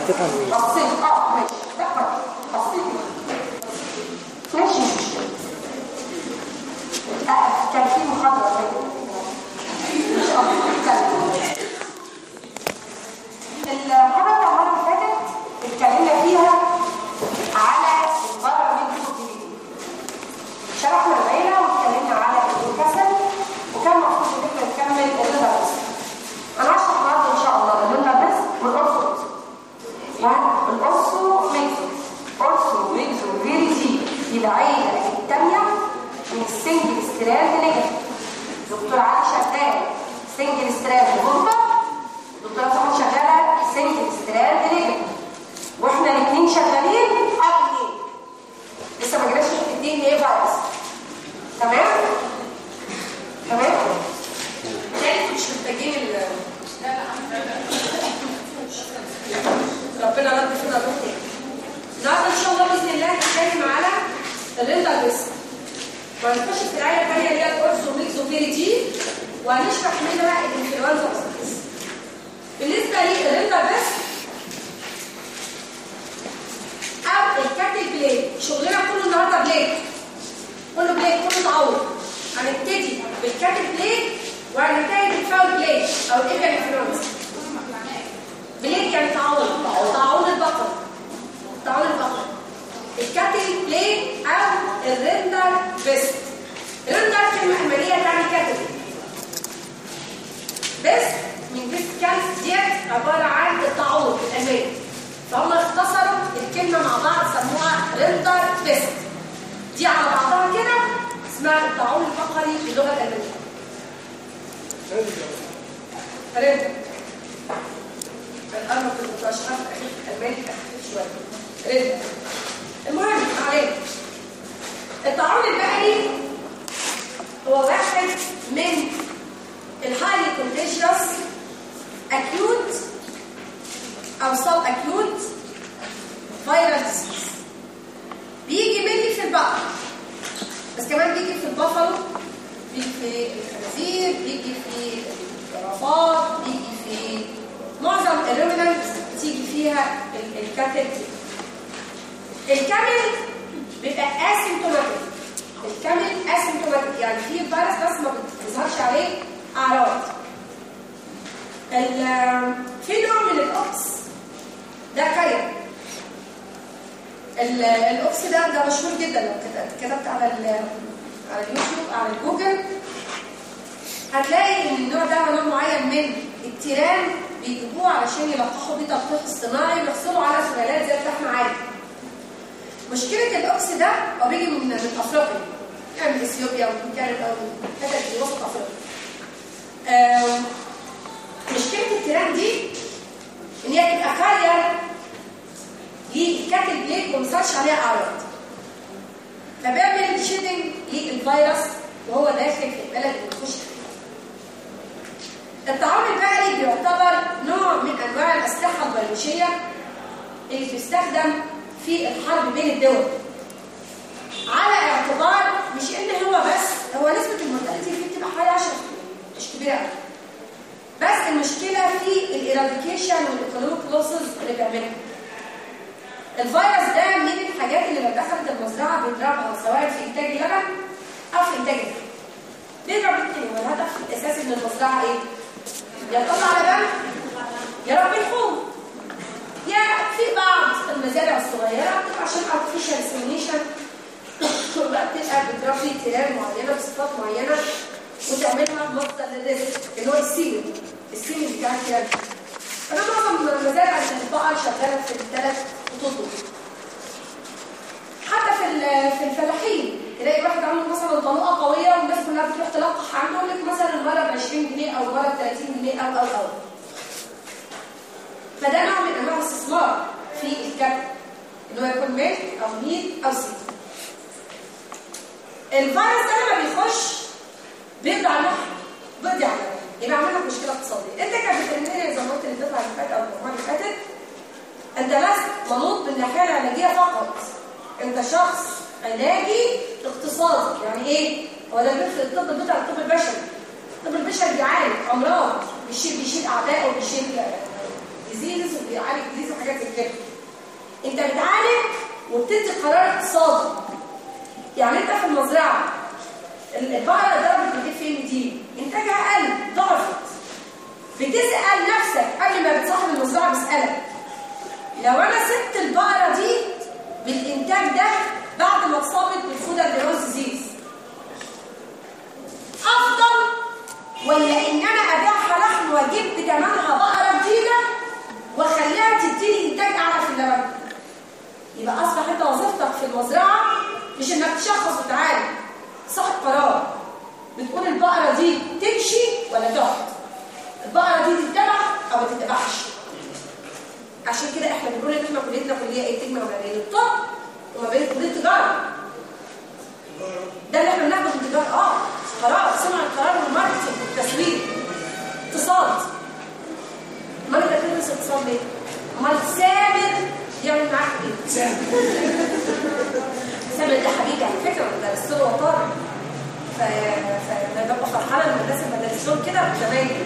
تفهم ايه بصيت اه ماشي لا بقى. بصيت ماشي مش مشكلة. آه، كان في محاضرة زي كده. ان شاء الله نتكلم. المحاضرة بتاع المرة اللي فاتت اتكلمنا فيها على الباراميديكال شرحنا العيلة واتكلمنا على الكسل وكان المفروض ان احنا نكمل الليفر بس انا هشرح النهارده ان شاء الله الليفر بس والاورثو والاورثو ميكسو اورثو ميكسو فيري دي دي العيلة الثانية من السنجل ستراند نيجاتيف دكتور علي شغال سنجل ستراند غربة دكتورة طبعا شغالة سنجل ستراند نيجاتيف واحنا الاثنين شغالين اب لسه ما جيناش في الدي ان ايه فيروس تمام تمام تاني مش محتاجين ال لا لا ربنا رد فينا الروح تاني النهارده ان شاء الله باذن الله هنتكلم على الريندر بس وهنخش في الآية الثانية اللي هي الأورثو ميكزوفيريتي وهنشرح منها الانفلونزا بس بالنسبة للريندر بس أو الكاتل بليد شغلنا كله النهارده بليد كله بليد كله تعوض هنبتدي بالكاتل بليد وهننتهي بالفاول بليد أو الإبيا انفلونزا بليد يعني تعوض تعوض البقر تعوض البقر الكاتل بليد أو الريندر بيست الريندر كلمة ألمانية تعني كاتل بيست من بيست كانت ديت عبارة عن التعوض بالألماني فهم اختصروا الكلمة مع بعض سموها ريندر بيست دي على بعضها كده اسمها التعوض الفقري باللغة الألمانية ريندر الأمر في المتشرف أخير الألماني أخير شوية ريندر المهم عليك الطاعون البقري هو واحد من الهايلي كونتيجيوس اكيوت او سب اكيوت فيرال ديزيز بيجي مني في البقر بس كمان بيجي في البفلو بيجي في الخنازير بيجي في الزرافات بيجي في معظم الرومينانت بتيجي فيها الكاتل الكامل بيبقى اسيمتوماتيك الكامل اسيمتوماتيك يعني فيه فيروس بس ما بتظهرش عليه اعراض في نوع من الاوكس ده كاين الاوكس ده ده مشهور جدا لو كتبت على على اليوتيوب على الجوجل هتلاقي ان النوع ده نوع معين من التيران بيجيبوه علشان يلقحوا بيه تلقيح اصطناعي ويحصلوا على سلالات زي اللحم عادي مشكلة الأوكس ده هو بيجي من من أفريقيا يعني من إثيوبيا ومن كندا أو من حتت في وسط أفريقيا. مشكلة التيران دي إن هي تبقى كارير للكاتل بليد ومسالش عليها أعراض. فبيعمل شيدنج للفيروس وهو داخل في البلد اللي بيخش الطعام البقري بيعتبر نوع من أنواع الأسلحة البيولوجية اللي بتستخدم في الحرب بين الدول على اعتبار مش ان هو بس هو نسبة المورتاليتي فيه بتبقى حوالي 10 مش كبيرة قوي بس المشكلة في الإيراديكيشن والإيكونوميك لوسز اللي بيعملها الفيروس ده من الحاجات اللي لو دخلت المزرعة بيضربها سواء في إنتاج اللبن أو في إنتاج اللبن بيضرب الاثنين والهدف الأساسي من المزرعة إيه؟ يا تطلع لبن يا رب لحوم يا في بعض المزارع الصغيرة بتبقى عشان artificial insemination بقى بتبقى بتربي تيران معينة بصفات معينة وتعملها مصدر للرزق اللي هو السيمن السيمن بتاع التيران أنا معظم المزارع البقر شغالة في الثلاث خطوط دول حتى في في الفلاحين تلاقي واحد عنده مثلا طلوقه قويه والناس كلها بتروح تلقح عنده يقول لك مثلا المره ب 20 جنيه او المره ب 30 جنيه او او او فده نوع من انواع الاستثمار في الكبد ان هو يكون ميلك او ميت او سيد الفيروس ده لما بيخش بيقضي على اللحم بيقضي على اللحم يبقى عامل لك مشكله اقتصاديه انت كفيترينيري زي ما قلت الدفعه اللي فاتت او المجموعه اللي فاتت انت بس منوط بالناحيه العلاجيه فقط انت شخص علاجي اقتصادي يعني ايه هو ده بيفرق الطب البيطري عن الطب البشري الطب البشري بيعالج امراض بيشيل بيشيل اعداء وبيشيل ديزيز وبيعالج ديزيز وحاجات زي كده انت بتعالج وبتدي قرار اقتصادي يعني انت في المزرعه البقره ضربت بتجيب فين دي انتاجها قل ضعفت بتسال نفسك قبل ما بتصاحب المزرعه بيسالك لو انا سبت البقره دي بالانتاج ده بعد ما اتصابت بالفود اند ديزيز افضل ولا ان انا ابيعها لحم واجيب بثمنها بقره جديده واخليها تديني انتاج اعلى في اللبن يبقى اصبح انت وظيفتك في المزرعه مش انك تشخص وتعالج صاحب قرار بتقول البقره دي تمشي ولا تقعد البقره دي تتبع او ما تتبعش عشان كده احنا بنقول ان احنا كليتنا كليه ايه تجمع ما بين الطب وما بين كليه التجاره ده اللي احنا بناخده في التجاره اه قرار صنع القرار والماركتنج والتسويق اقتصاد امال انت بتدرس اقتصاد ليه؟ امال سامر يعمل معاك ايه؟ سامر سامر ده حبيبي على فكره انا درست له وطاري فببقى فرحانه لما الناس اللي بدرس لهم كده زمايلي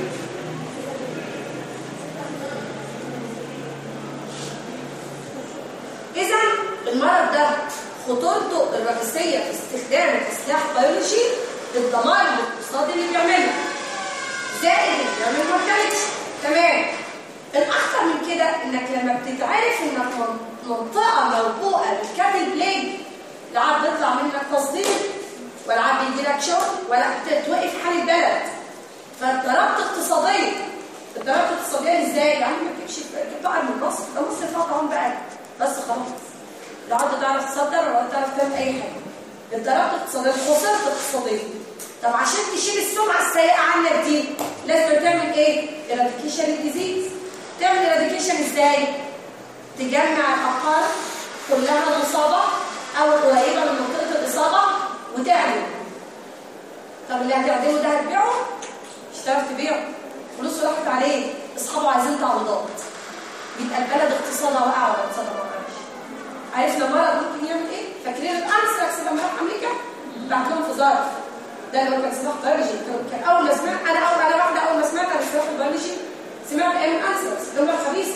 اذا المرض ده خطورته الرئيسيه في استخدام السلاح بيولوجي الدمار الاقتصادي اللي بيعمله زائد اللي بيعمل مورتاليتي تمام الاخطر من كده انك لما بتتعرف انك منطقه موبوءه بالكابل بليج لا عاد بيطلع منك تصدير ولا عاد بيجي لك شغل ولا توقف حال البلد فاتضربت اقتصاديا اتضربت اقتصاديا ازاي؟ يعني ما تجيبش بقى من مصر ده مصر فيها طعام بقى بس خلاص لا عاد تعرف تصدر ولا تعرف تعمل اي حاجه اتضربت اقتصاديا خسرت اقتصاديا طب عشان تشيل السمعه السيئه عنك دي لازم تعمل ايه؟ ايراديكيشن الديزيز تعمل ايراديكيشن ازاي؟ تجمع الافكار كلها مصابه او قريبه من منطقه الاصابه وتعمل طب اللي هتعمله ده هتبيعه؟ مش هتعرف تبيعه فلوسه راحت عليه اصحابه عايزين تعويضات يبقى البلد اقتصادها وقع ولا اقتصادها ما وقعش عرفنا مرض ممكن يعمل ايه؟ فاكرين الانثراكس لما راح امريكا؟ بعت لهم في ظرف ده اللي هو كان سلاح بيولوجي كان اول ما سمعت انا اول انا واحده اول ما سمعت عن السلاح البيولوجي سمعت ايام الانثراكس اللي هم الخبيثه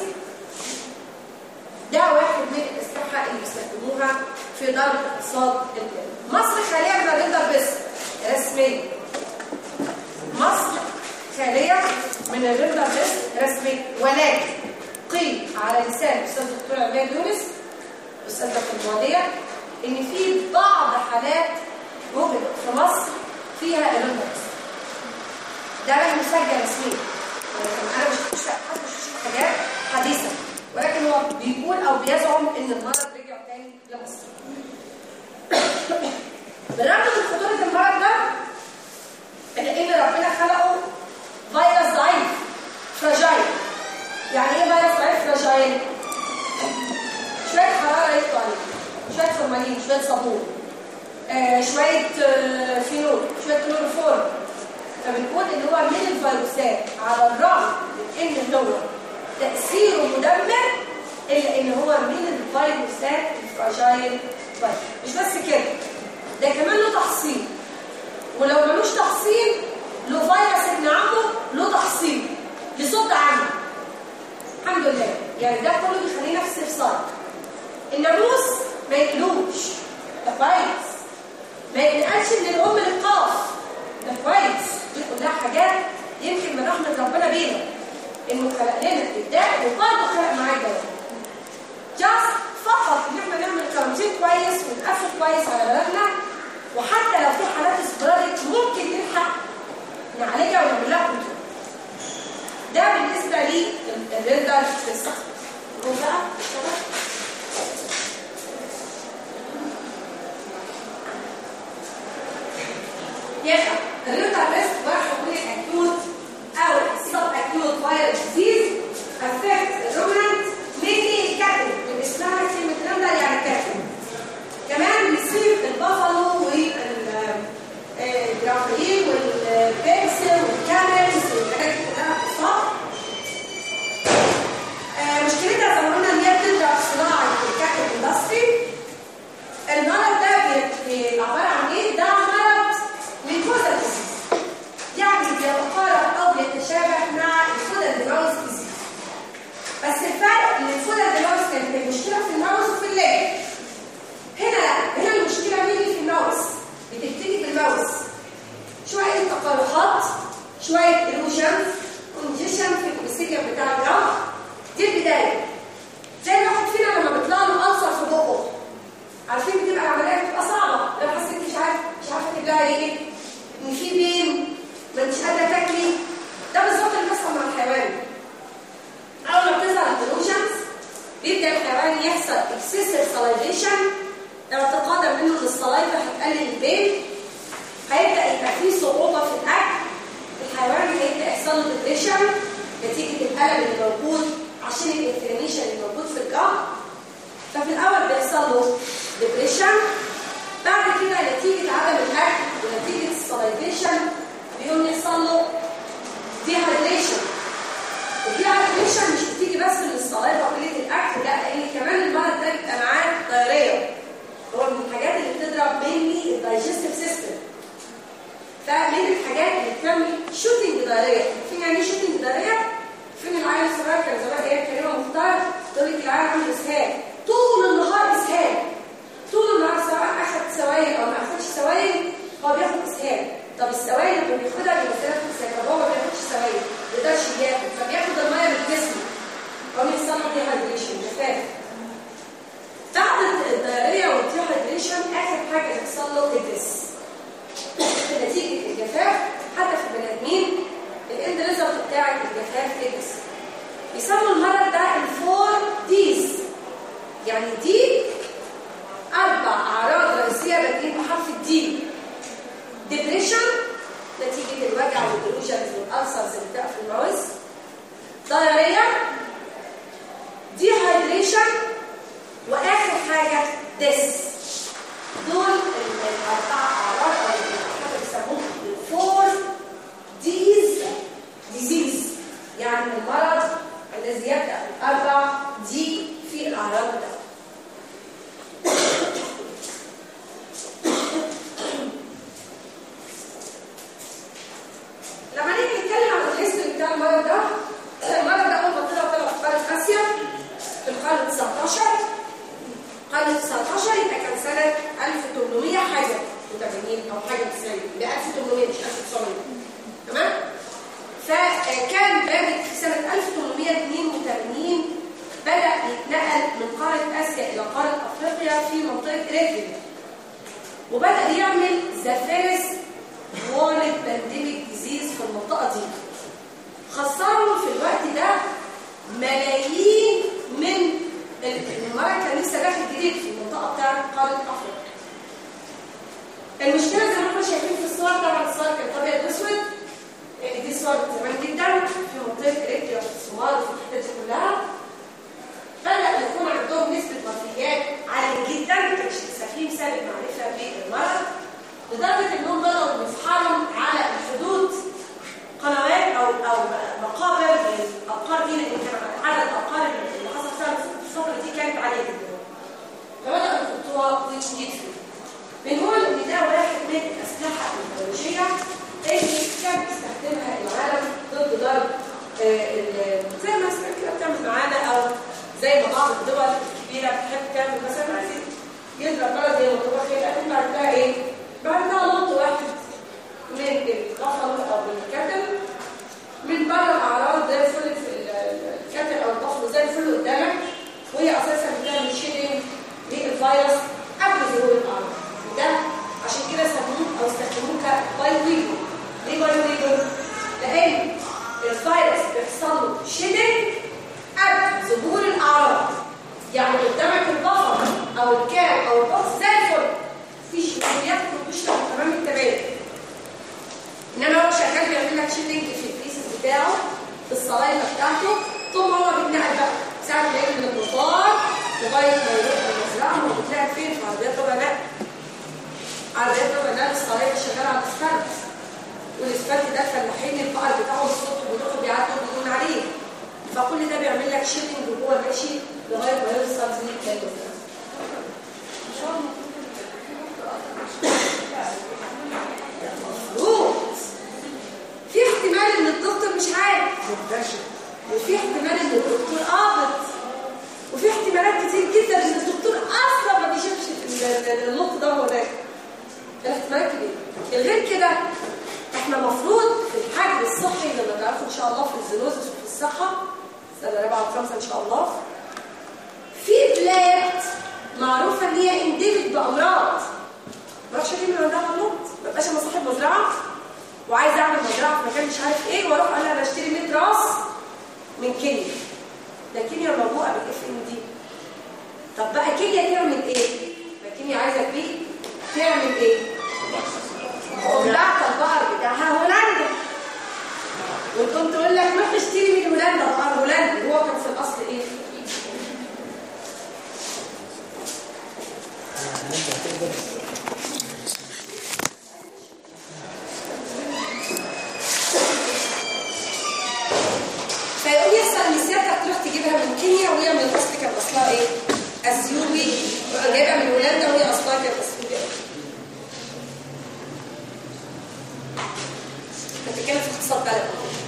ده واحد من الاسلحه اللي بيستخدموها في ضرب اقتصاد البلاد مصر خاليه من الريندر بس رسميا مصر خاليه من الريندر بس رسميا ولكن قيل على لسان الاستاذ الدكتور عماد يونس الاستاذ دكتور المواضيع ان في بعض حالات وجدت في مصر فيها الريندر بس ده مش مسجل رسميا ولكن انا مش شفتش حتى شفتش حاجات حديثه ولكن هو بيقول او بيزعم ان المرض رجع تاني لمصر بالرغم من خطوره المرض ده الا ان ربنا خلقه فيروس ضعيف فراجايل يعني ايه فيروس ضعيف فراجايل شويه حراره يطلع عليه شويه فورمالين شويه صابون آه شويه آه فينول شويه كلوروفورم فبنقول ان هو من الفيروسات على الرغم من ان هو تاثيره مدمر الا ان هو من الفيروسات الفراجايل فيروس مش بس كده ده كمان له تحصين ولو ملوش تحصين له فيروس ابن عمه له تحصين يصد عنه الحمد لله يعني ده كله بيخلينا في استفسار الناموس ما يقلوش ده كويس ما ينقلش من الام للقاف ده كويس دي كلها حاجات يمكن من رحمه ربنا بينا انه خلق لنا الداء وبرضه خلق معاه الدواء جاست فقط ان احنا نعمل كارانتين كويس ونقفل كويس على بلدنا وحتى لو في حالات سبرادك ممكن نلحق نعالجها ونعمل لها كنترول ده بالنسبه لي الريندر تيست نقول بقى يبقى الريندر تيست واحد من الاكيوت او السب اكيوت فايروس ديزيز افكت الرومنانت مينلي الكاتل من اسمها كلمه ريندر يعني كاتل كمان بيصيب البافالو والجرافيين والبيكسل والكاملز والحاجات دي كلها اتصاب مشكلتها زي ما قلنا ان هي شويه illusions congestion في البسيكيا بتاع الجو دي البدايه زي ما واحد فينا لما بيطلع له ألسر في بقه عارفين بتبقى العمليه بتبقى صعبه لو حسيت مش عارف مش عارفه تبلعي ايه ان في بين ما انتش قادره تاكلي ده بالظبط اللي بيحصل مع الحيوان اول ما بتظهر الديلوجنز بيبدا الحيوان يحصل اكسسيف سلايفيشن اعتقادا منه ان السلايفا هتقلل البين هيبدا يبقى فيه صعوبه في الاكل الحيوان هيبدا يحصل له ديبريشن نتيجه الالم اللي موجود عشان الانفلاميشن اللي موجود في الجو ففي الاول بيحصل له ديبريشن بعد كده نتيجه عدم الاكل ونتيجه السلايفيشن بيقوم يحصل له ديهايدريشن الديهايدريشن مش بتيجي بس من الصلايفه وقله الاكل لا لان كمان المرض ده بيبقى معاه ضريريه هو من الحاجات اللي بتضرب مني الدايجستيف سيستم فمن الحاجات اللي بتعمل شوتنج ضريريه فين يعني شوتنج ضريريه فين العيل الصغير كان زمان ايه كلمه مختار تقول لك العيل عنده اسهال طول النهار اسهال طول النهار سواء اخذ سوائل او ما اخذش سوائل هو بياخد اسهال طب السوائل اللي بياخدها بيمثلها في السكر هو ما بياخدش سوائل ما يقدرش ياخد فبياخد الميه من الجسم هو بيحصل له ديهايدريشن جفاف بعد الدايريه والديهايدريشن اخر حاجه بيحصل له الدس نتيجه الجفاف حتى في البني ادمين الاند ريزلت بتاع الجفاف تدس بيسموا المرض ده الفور ديز يعني دي اربع اعراض رئيسيه بادئين بحرف الدي ديبريشن نتيجه الوجع والدروجنز والالسرز اللي بتبقى في الماوس ضرريه ديهايدريشن واخر حاجه ديس دول الاربع اعراض او حاجه بيسموهم الفور ديز ديزيز يعني المرض الذي يبدا بالاربع دي في الاعراض بتاعته لما نيجي نتكلم عن الهيستوري بتاع المرض ده المرض ده اول ما طلع طلع في قاره اسيا في القرن 19 القرن 19 يبقى كان سنه 1800 حاجه و80 او حاجه 90 يبقى 1800 مش 1900 تمام فكان بادئ في سنه 1882 بدا يتنقل من قاره اسيا الى قاره افريقيا في منطقه اريتريا وبدا يعمل ذا فيرست وورلد بانديميك ديزيز في المنطقه دي خسروا في الوقت ده ملايين من المرض كان لسه داخل جديد في المنطقه بتاعت قاره افريقيا المشكله زي ما احنا شايفين في الصور طبعا الصور كانت ابيض واسود دي صور زمان جدا في منطقه اريتريا في الصومال وفي الحتت دي كلها بدأ يكون عندهم نسبة وفيات عالية جدا ما كانش لسه في سابق معرفة بالمرض لدرجة انهم بدأوا يفحروا على الحدود قنوات او او مقابر الابقار دي لان كان عدد الابقار اللي حصل فيها الفترة دي كانت عالية جدا فبدأوا يحطوها ويدفنوا بنقول ان ده واحد من الاسلحة البيولوجية اللي كان بيستخدمها العالم ضد ضرب زي ما اسمها كده بتعمل معانا او زي ما بعض الدول الكبيره بتحب تعمل مثلا عايزين يضرب بلد زي منطقه كده احنا بعد كده ايه؟ بعد كده نط واحد من البفل او من الكتل من بره الاعراض زي الفل في الكتل او البفل زي الفل قدامك وهي اساسا بتعمل شيدنج للفيروس قبل ظهور الاعراض وده عشان كده سموه او استخدموه كباي ويجو ليه باي ويجو؟ لان الفيروس بيحصل له شيدنج قبل ظهور الاعراض يعني قدامك البفر او الكاب او البوكس زي الفل مفيش بياكل وبيشرب تمام التمام انما هو شغال بيعمل لك شيلينج في البيسز بتاعه في الصلايفه بتاعته ثم هو بيتنقل بقى ساعه ما يجي من المطار لغايه ما يروح المزرعه هو بيتنقل فين في عربيات ربع نقل عربيات ربع نقل الصلايفه شغاله على الاسفلت والاسفلت ده فلاحين البقر بتاعهم الصبح بيروحوا بيعدوا بدون عليه فكل ده بيعمل لك شيلينج وهو ماشي لغايه ما يوصل للمزرعه مفروض في احتمال ان الدكتور مش عارف وفي احتمال ان الدكتور قابض وفي احتمالات كتير جدا ان الدكتور اصلا ما بيشوفش النط ده هناك الاحتمالات كبيره غير كده احنا المفروض في الحجر الصحي شاء الله في الزينوزس وفي الصحه سنه رابعه وخمسه ان شاء الله في بلاد معروفه ان هي انديميك بامراض ما اروحش اجيب من عندها مرض ما بقاش انا صاحب مزرعه وعايز اعمل مزرعه في مكان مش عارف ايه واروح اقول انا اشتري 100 راس من كينيا ده كينيا مبوءه بالاف ام دي طب بقى كينيا تعمل ايه؟ ما كينيا عايزه تبيع تعمل ايه؟ وبعت البقر بتاعها هولندا وكنت تقول لك روح اشتري من هولندا بقر هولندي هو كان في الاصل ايه؟ فيقول يحصل ان سيادتك تروح تجيبها من كينيا وهي من الاصل كان اصلها ايه؟ اثيوبي جايبها من هولندا وهي اصلها كانت اثيوبي انت بتتكلم في اقتصاد بلد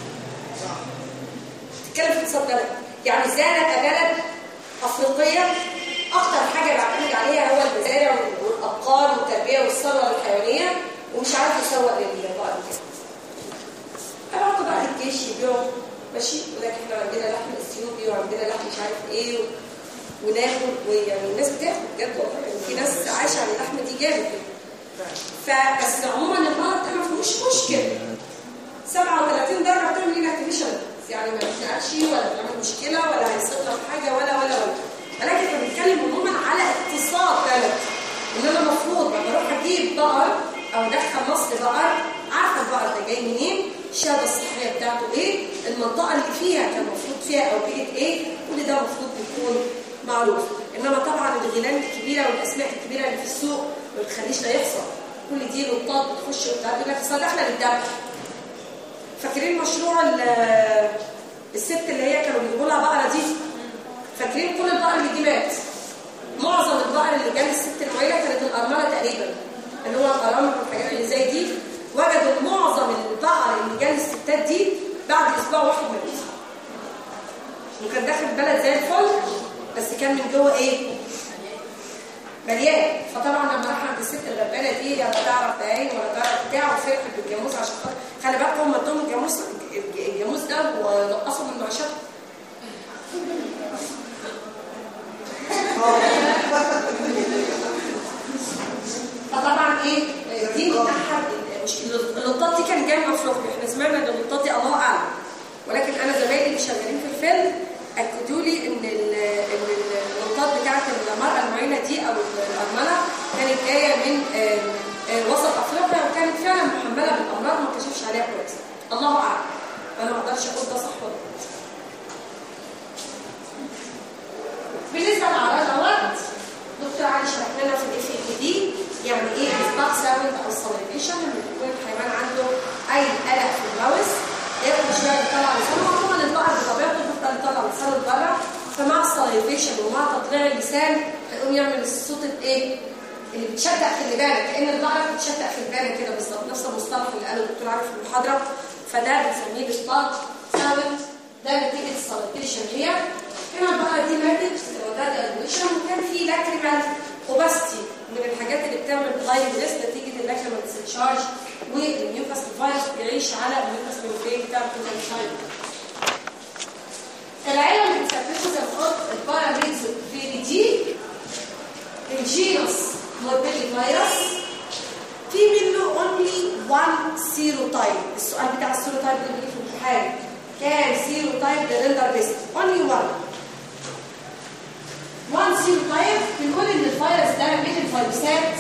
بتتكلم في اقتصاد بلد يعني ازاي انا كبلد افريقيه اكتر حاجه بعتمد عليها هو المزارع والابقار والتربيه والثروه الحيوانيه ومش عارف اسوق للبقر كده ابعتوا بقى للجيش يبيعوا ماشي ولكن احنا عندنا لحم اثيوبي وعندنا لحم مش عارف ايه و... وناكل ويعني الناس بتاكل بجد والله يعني في ناس عايشه على اللحمه دي جامد فبس عموما المرض ده ما فيهوش مشكل 37 درجه بتعمل لنا اكتيفيشن يعني ما بتنقلش ولا بتعمل مشكله ولا هيصير لك حاجه ولا ولا ولا ولكن احنا بنتكلم عموما على اقتصاد بلد ان انا المفروض لما اروح اجيب بقر او ادخل مصر بقر عارفه البقر ده جاي منين الشهاده الصحيه بتاعته ايه المنطقه اللي فيها كان المفروض فيها او بيئه ايه كل ده المفروض يكون معروف انما طبعا الغيلان الكبيره والاسماك الكبيره اللي في السوق ما بتخليش ده يحصل كل دي نقطات بتخش وبتاع يقول لك اصل داخله للذبح فاكرين مشروع الست اللي هي كانوا بيجيبوا لها بقره دي فاكرين كل البقر اللي دي مات معظم البقر اللي جاب الست المعيله كانت الارمله تقريبا اللي هو الارامل والحاجات اللي زي دي وجدوا معظم البقر اللي جاب الستات دي بعد اسبوع واحد مات وكان داخل البلد زي الفل بس كان من جوه ايه مليان فطبعا لما راح عند الست الغلبانه دي لا تعرف تعين ولا تعرف بتاع وفرحت بالجاموس عشان خاطر خلي بالكم هم ادوهم الجاموس الجاموس ده ونقصوا من معاشاتهم فطبعا ايه دي من احد اللطات دي كان جاي من افريقيا احنا سمعنا ان اللطات دي الله اعلم ولكن انا زمايلي اللي شغالين في الفيلم اكدوا لي ان ان اللطات بتاعت المراه المعينه دي او الارمله كانت جايه من وسط افريقيا وكانت فعلا محمله بالامراض ما كشفش عليها كويس الله اعلم انا ما اقدرش اقول ده صح ولا بالنسبه للاعراض دوت دكتور علي شرح لنا في الاف اي دي يعني ايه اصباح ساوند او ساليفيشن لما يكون الحيوان عنده اي قلق في الماوس ياكل شويه بيطلع لسانه طبعا البقر بطبيعته بيفضل يطلع لسانه لبره فمع الساليفيشن ومع تطليع اللسان هيقوم يعمل الصوت الايه اللي بتشدق في اللبانه كان البقره بتشدق في اللبانه كده بالظبط نفس المصطلح اللي قاله الدكتور عارف في المحاضره فده بنسميه بسباط ساوند ده نتيجه الساليفيشن هي هنا البقره دي ماتت وده الادويشن وكان في لاكريمال اوباستي من الحاجات اللي بتعمل هاي ريسك نتيجه اللاكريمال ديسشارج والنيوكاس فيروس بيعيش على النيوكاس ميمبرين بتاع الكونجكتيفايتس العيله اللي بتسببه زي ما قلت الباراميدز في دي الجينوس موربيلي فيروس في منه اونلي وان سيروتايب السؤال بتاع السيروتايب اللي بيجي في الامتحان كام سيروتايب للريندر بيست اونلي وان وان سيروتايب بنقول ان الفيروس ده من الفيروسات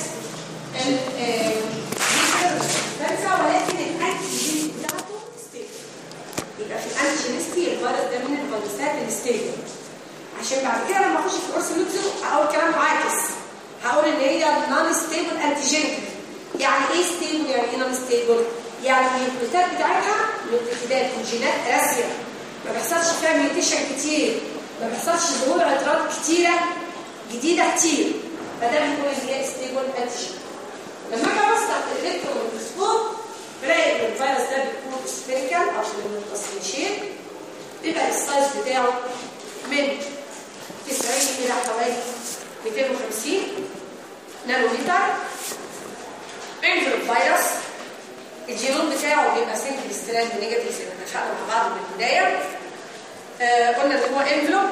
الانفلونزا ولكن الانتيجين بتاعته ستيبل يبقى في الانتيجينستي الفيروس ده من الفيروسات الستيبل عشان بعد كده لما اخش في كورس لوتزو هقول كلام معاكس هقول ان هي نون ستيبل انتيجين يعني ايه ستيبل يعني ايه نون ستيبل يعني النيوكليوتات بتاعتها نيوكليوتات وجينات راسيه ما بيحصلش فيها ميوتيشن كتير ما بيحصلش ظهور عطرات كتيره جديده كتير فده بنقول ان هي ستيبل انتيجين لما اجي ابص تحت الالكترون ميكروسكوب بلاقي ان الفيروس ده بيكون سفيريكال او من شيب بيبقى السايز بتاعه من 90 الى حوالي 250 نانومتر انفر فيروس الجينوم بتاعه بيبقى سنجل ستراند نيجاتيف زي ما احنا اتفقنا مع بعض من البدايه آه قلنا ان هو انفلوب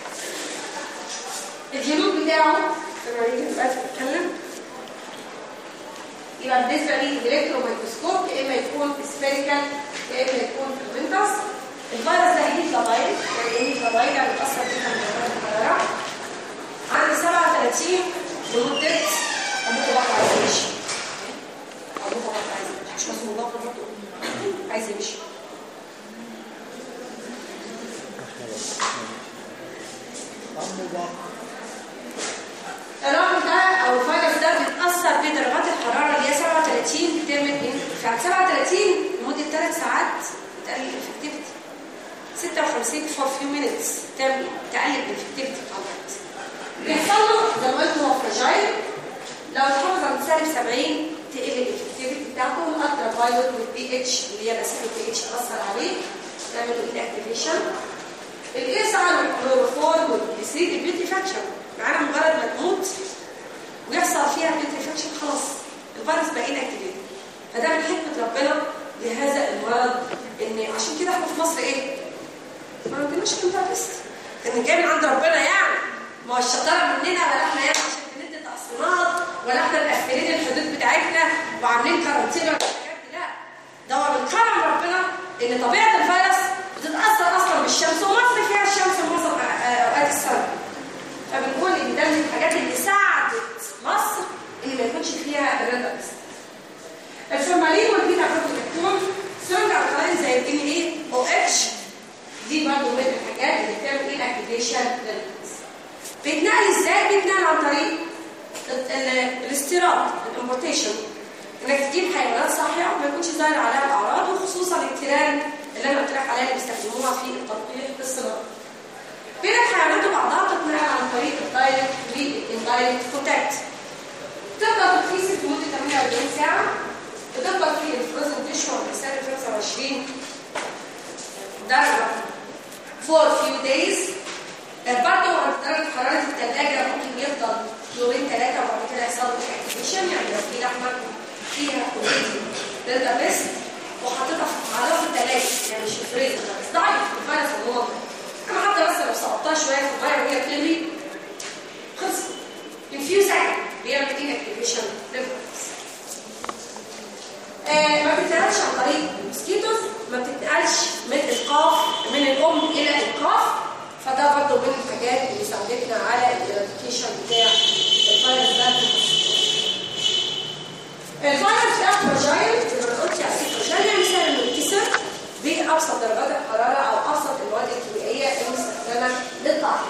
الجنود بتاعه لما نيجي دلوقتي نتكلم يبقى بالنسبه لي الالكترون مايكروسكوب يا اما يكون سفيريكال يا اما يكون فيلمنتس الفيروس ده هيجي فلايل يعني ايه فلايل يعني بيتاثر جدا بدرجات الحراره عندي 37 لمده ابوك بقى عايز يمشي ابوك بقى عايز يمشي مش مسموح بقى برضه عايز يمشي الرقم ده او الفيروس ده بيتاثر بدرجات الحراره اللي هي 37 بتعمل ايه؟ في 37 لمده 3 ساعات بتقلل الافكتيفيتي 56 فور فيو مينتس تعمل تقلل الافكتيفيتي بتاع الفيروس بيحصل له زي ما قلت هو فراجايل لو اتحافظ عند سالب 70 تقل الافكتيفيتي بتاعته الالترا فايلوت والبي اتش اللي هي رسائل البي اتش تاثر عليه تعمل له الاكتيفيشن الاسعى والكلوروفورم والجليسرين البيوتيفاكشن معانا مجرد ما تموت ويحصل فيها بيوتيفاكشن خلاص الفيروس بقى انكتيفيت فده من حكمه ربنا لهذا المرض ان عشان كده احنا في مصر ايه؟ ما عندناش كونتاكست ان جاي من عند ربنا يعني ما هو الشطاره مننا ولا احنا يعني عشان بندي تحصينات ولا احنا مقفلين الحدود بتاعتنا وعاملين كارانتين ولا الحاجات دي لا ده هو من كرم ربنا ان طبيعه الفيروس بتتاثر اصلا بالشمس ومصر فيها الشمس معظم اوقات السنه فبنقول ان ده من الحاجات اللي ساعدت مصر ان ما يكونش فيها الريدرز الفورمالين والبيتا بروتوكول سترونج الكلاين زي الدي ان ايه او اتش دي برضه من الحاجات اللي بتعمل ايه الاكتيفيشن للريدرز بيتنقل ازاي؟ بيتنقل عن طريق الاستيراد الامبورتيشن انك تجيب حيوانات صحيه وما يكونش ظاهر عليها الاعراض وخصوصا التيران اللي انا قلت لك عليها اللي بيستخدموها في التلقيح في الصناعه. بين الحيوانات وبعضها بتتنقل عن طريق الدايركت والاندايركت كونتاكت. تقدر تتفيسل في مده 48 ساعه بتفضل في الفروزن تيشو عند سنه 25 درجه فور فيو دايز برضه عند درجه حراره الثلاجه ممكن يفضل يومين ثلاثه وبعد كده يحصل له اكتيفيشن يعني لو في لحمه فيها اوريدي دلتا بيست وحطيتها على في الثلاجه يعني مش في الفريزر بس ضعيف الفيروس عموما انا حتى بس لو سقطتها شويه في الميه وهي بتغلي خلصت in few seconds بيعمل ايه اكتيفيشن للفيروس آه ما بتتنقلش عن طريق الموسكيتوز ما بتتنقلش من القاف من الام الى القاف فده برضه من الحاجات اللي ساعدتنا على الإيراديكيشن بتاع الفيروس ده الفيروس ده فراجايل زي ما قلت يعني فراجايل يعني سهل انه يتكسر بأبسط درجات الحرارة أو أبسط المواد الكيميائية المستخدمة للطعام.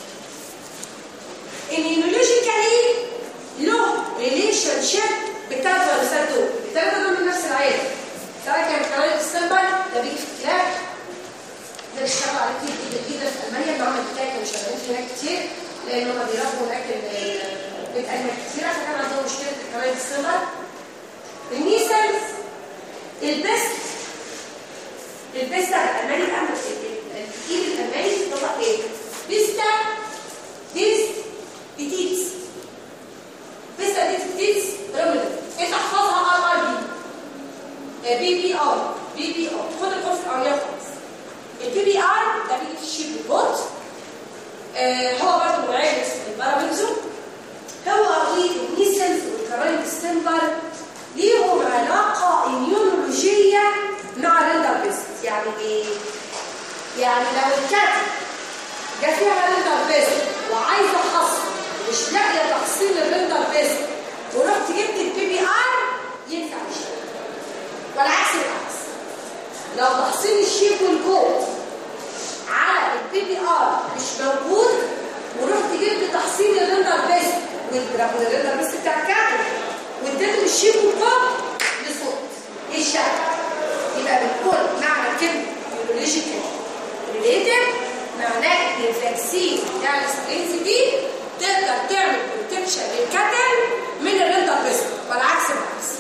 immunologically له ريليشن شيب بالثلاث فيروسات دول، الثلاثة دول من نفس العيلة. سواء كان كمان السمبل ده بيجي في الكلاب ده بيشتغل عليه كتير جدا جدا في المانيا المعمل بتاعي كانوا شغالين في هناك كتير لان هم بيربوا هناك بيت انيمال كتيره فكان عندهم مشكله الكلايد السمر الميسلز البست البست الالماني الامن الايد الالماني بتطلع ايه؟ بيستا ديس بتيتس بيستا ديس بتيتس رمل انت احفظها ار ار بي بي بي ار بي بي ار خد القرص الاولانيه خالص البي بي ار ده بيجي في الشيب ريبورت آه هو برضه معالج الباراميزو هو والميسلز والكراين ستيمبر ليهم علاقه اميونولوجيه مع الريندر بيست يعني ايه؟ يعني لو الكاتب جه فيها ريندر بيست وعايزه احصل مش لاقيه تحصيل الريندر بيست ورحت جبت البي بي ار ينفع يشتغل والعكس بالعكس لو تحصيل الشيب والجود على البي بي ار مش موجود ورحت جبت تحصيل الريندر بيست والريندر بيست بتاع الكاتب واديته الشيب والجود لصوت ايه الشكل؟ يبقى بالكل معنى كلمه بيولوجيكال ريليتد معناه ان الفاكسين بتاع السترينز دي تقدر تعمل بروتكشن للكاتل من الريندر بيست والعكس بالعكس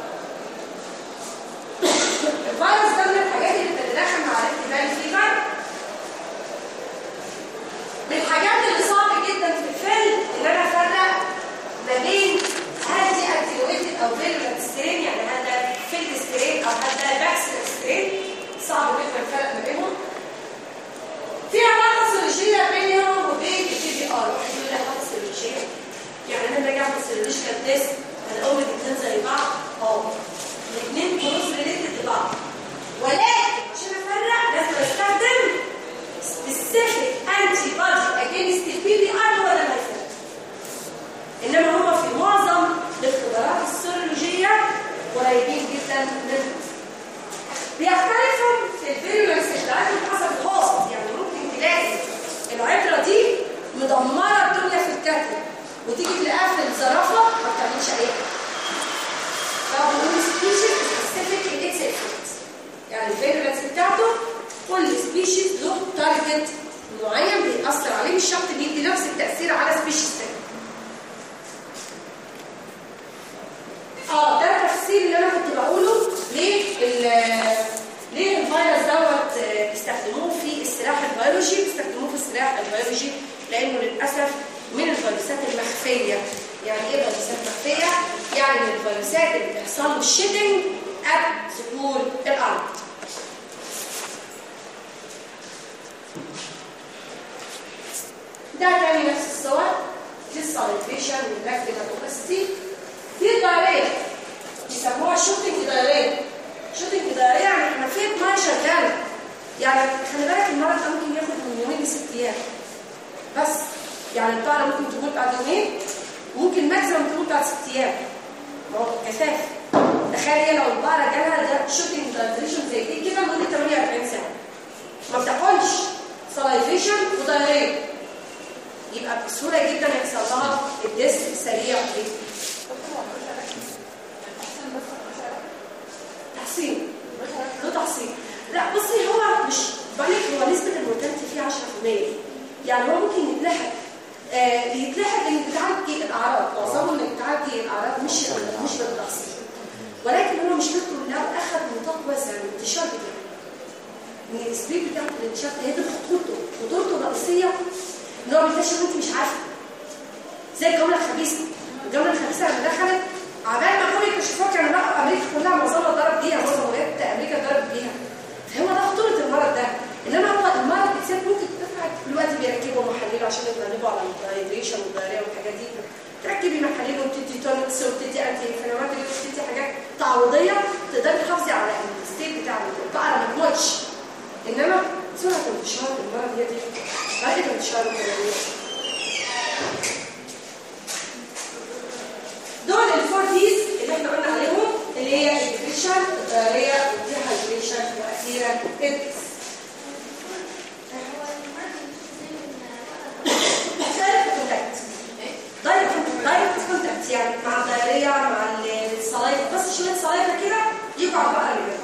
الفيروس ده من الحاجات اللي بتتدخل مع الانتباه فيفر من الحاجات اللي صعب جدا في الفيلم ان انا افرق ما بين هل دي اكتيويتد او فيرولنت سترين يعني هل ده فيلد سترين او هل ده باكسل سترين صعب سلاح البيولوجي لانه للاسف من الفيروسات المخفيه يعني ايه فيروسات مخفيه يعني من الفيروسات اللي بتحصل له شيدنج قبل ظهور الارض ده تاني نفس الصور دي الساليفيشن واللاكتيكال اوبستي دي الدايريه بيسموها شوتنج دايريه شوتنج دايريه يعني احنا في ميه شغاله يعني خلي بالك المرض ده ممكن ياخد من يومين لست ايام بس يعني البقره ممكن تموت بعد يومين وممكن ماكسيمم تموت بعد ست ايام ما هو كثافه تخيل هي لو البقره جالها ده شوتنج دايريشن زي دي كده لمده 48 ساعه ما بتاكلش سلايفيشن ودايريه يبقى بسهوله جدا يحصل لها الدس سريع جدا تحسين له تحسين لا بصي هو مش بالك هو نسبه المورتاليتي فيه 10% يعني هو ممكن يتلحق آه يتلحق انك تعالجي الاعراض معظمه انك تعالجي الاعراض مش مش بالتحصيل ولكن هو مشكلته لو اخذ نطاق واسع من الانتشار بتاعه من السبيد بتاعته الانتشار هي دي خطورته خطورته الرئيسيه ان هو بينتشر وانت مش عارفه زي الجمله الخبيثه الجمله الخبيثه لما دخلت عبال ما كل يكتشفوها كانوا لقوا امريكا كلها معظمها ضرب بيها معظم ولايات امريكا ضربت بيها فهو ده خطوره المرض ده انما هو المرض بالذات ممكن تدفع دلوقتي بيركبوا محاليل عشان يتغلبوا على الهيدريشن والدايريا والحاجات دي تركبي محاليل وبتدي تونكس وبتدي انتي انفلاماتوري وبتدي حاجات تعويضيه تقدري تحافظي على الستيت بتاع البقره ما تموتش انما سرعه انتشار المرض هي دي بعد انتشار الكلاميه دول الفور ديز اللي احنا قلنا عليهم اللي هي الديبريشن الدايريا والديهايدريشن واخيرا الدس دايركت كونتاكت دايركت كونتاكت يعني مع الدايريا مع الصلايف بس شويه صلايفه كده يجوا على البقره اللي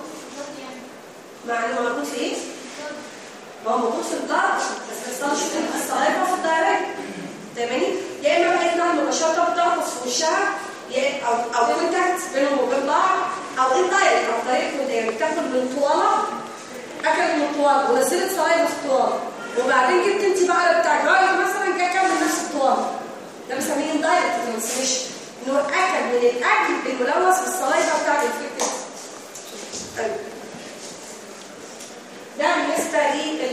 مع انه موجود في ايه؟ ما هو موجود في الضغط بس ما يحصلش في الصلايفه في الدايركت فاهماني؟ يا اما بقى يطلع مباشره بتعطس في وشها او او كونتاكت بينهم وبين بعض او اندايركت او طريق يعني بتاخد من طواله اكلت من طواله ونزلت صلايفه في الطواله وبعدين جبت انت بقى بتاع جرايد مثلا جه كمل نفس الطواله ده بنسميه اندايركت ترانسميشن انه اكل من الاكل الملوث بالصلايفه بتاع الانفكتد ده بالنسبه لل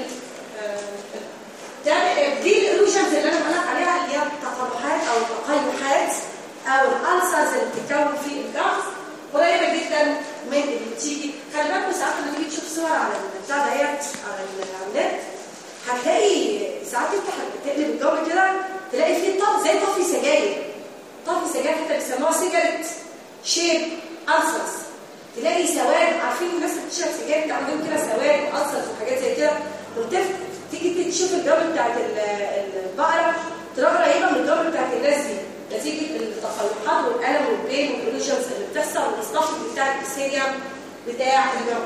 ده دي الالوجنز اللي انا بقول عليها اللي هي التقرحات او التقيحات او الالسرز اللي بتتكون في الجلد قريبه جدا من اللي بتيجي خلي بالكم ساعات لما تيجي تشوف صور على البتاع ديت على النت هتلاقي ساعات انت تقلب الجو كده تلاقي فيه طف زي طفي سجاير طفي سجاير حتى بيسموها سيجاريت شيب السرز تلاقي سواد عارفين الناس اللي بتشرب سجاير بتاع عندهم كده سواد والسرز وحاجات زي كده وتفتح تيجي تشوف الجو بتاعت البقره تلاقي قريبه من الجو بتاعت الناس دي نتيجه التقلقات والالم والبين والالوجنز اللي بتحصل والاصطفل بتاع البكتيريا بتاع الجو.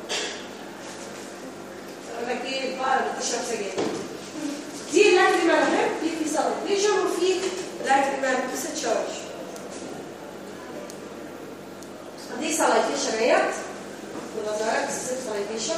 اقول لك ايه البقره اللي بتشرب سجاير. دي لاكريمال هيب في في سالفيشن وفي لاكريمال ديسشارج. دي سالفيشن اهيت ونظرات سالفيشن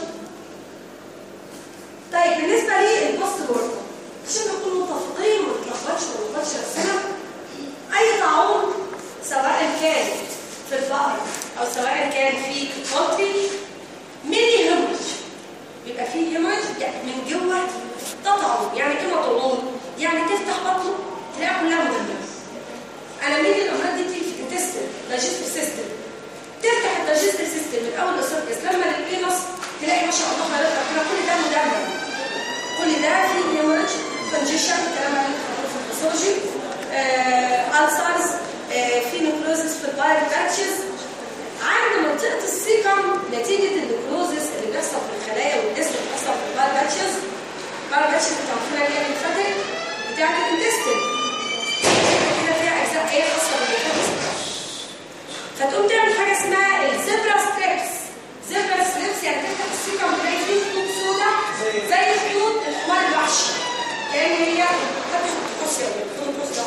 طيب بالنسبه للبوست مورتم عشان نكون متفقين وما نتلخبطش وما نلخبطش نفسنا اي طاعون سواء كان في البقر او سواء كان في البولتري ميني هيمج بيبقى فيه هيمج من جوه ده طاعون يعني ايه مطعون؟ يعني تفتح بطنه تلاقي كلها مدمره انا مين الامراض دي بتيجي في الانتستين دايجستيف سيستم تفتح الدايجستيف سيستم من اول الاسوفجس لما للبينس تلاقي ما شاء الله خلاص كده كل ده مدمر كل ده فيه هيموريج كونجيشن الكلام اللي في الباثولوجي السرز في نيكروزس في الباير باتشز عند منطقه السيكم نتيجه النيكروزس اللي بيحصل في الخلايا والجسم اللي بيحصل في الباير باتشز الباير باتشز بتاعتنا اللي هي الليمفاتيك بتاعت الانتستين كده فيها اجزاء ايه خاصه بالليمفاتيك فتقوم تعمل حاجه اسمها الزبرا ستريبس زبرا ستريبس يعني تفتح السيكم تلاقي فيه خطوط سوداء زي خطوط الحمار الوحشي كان هي خطوط القصية خطوط القصية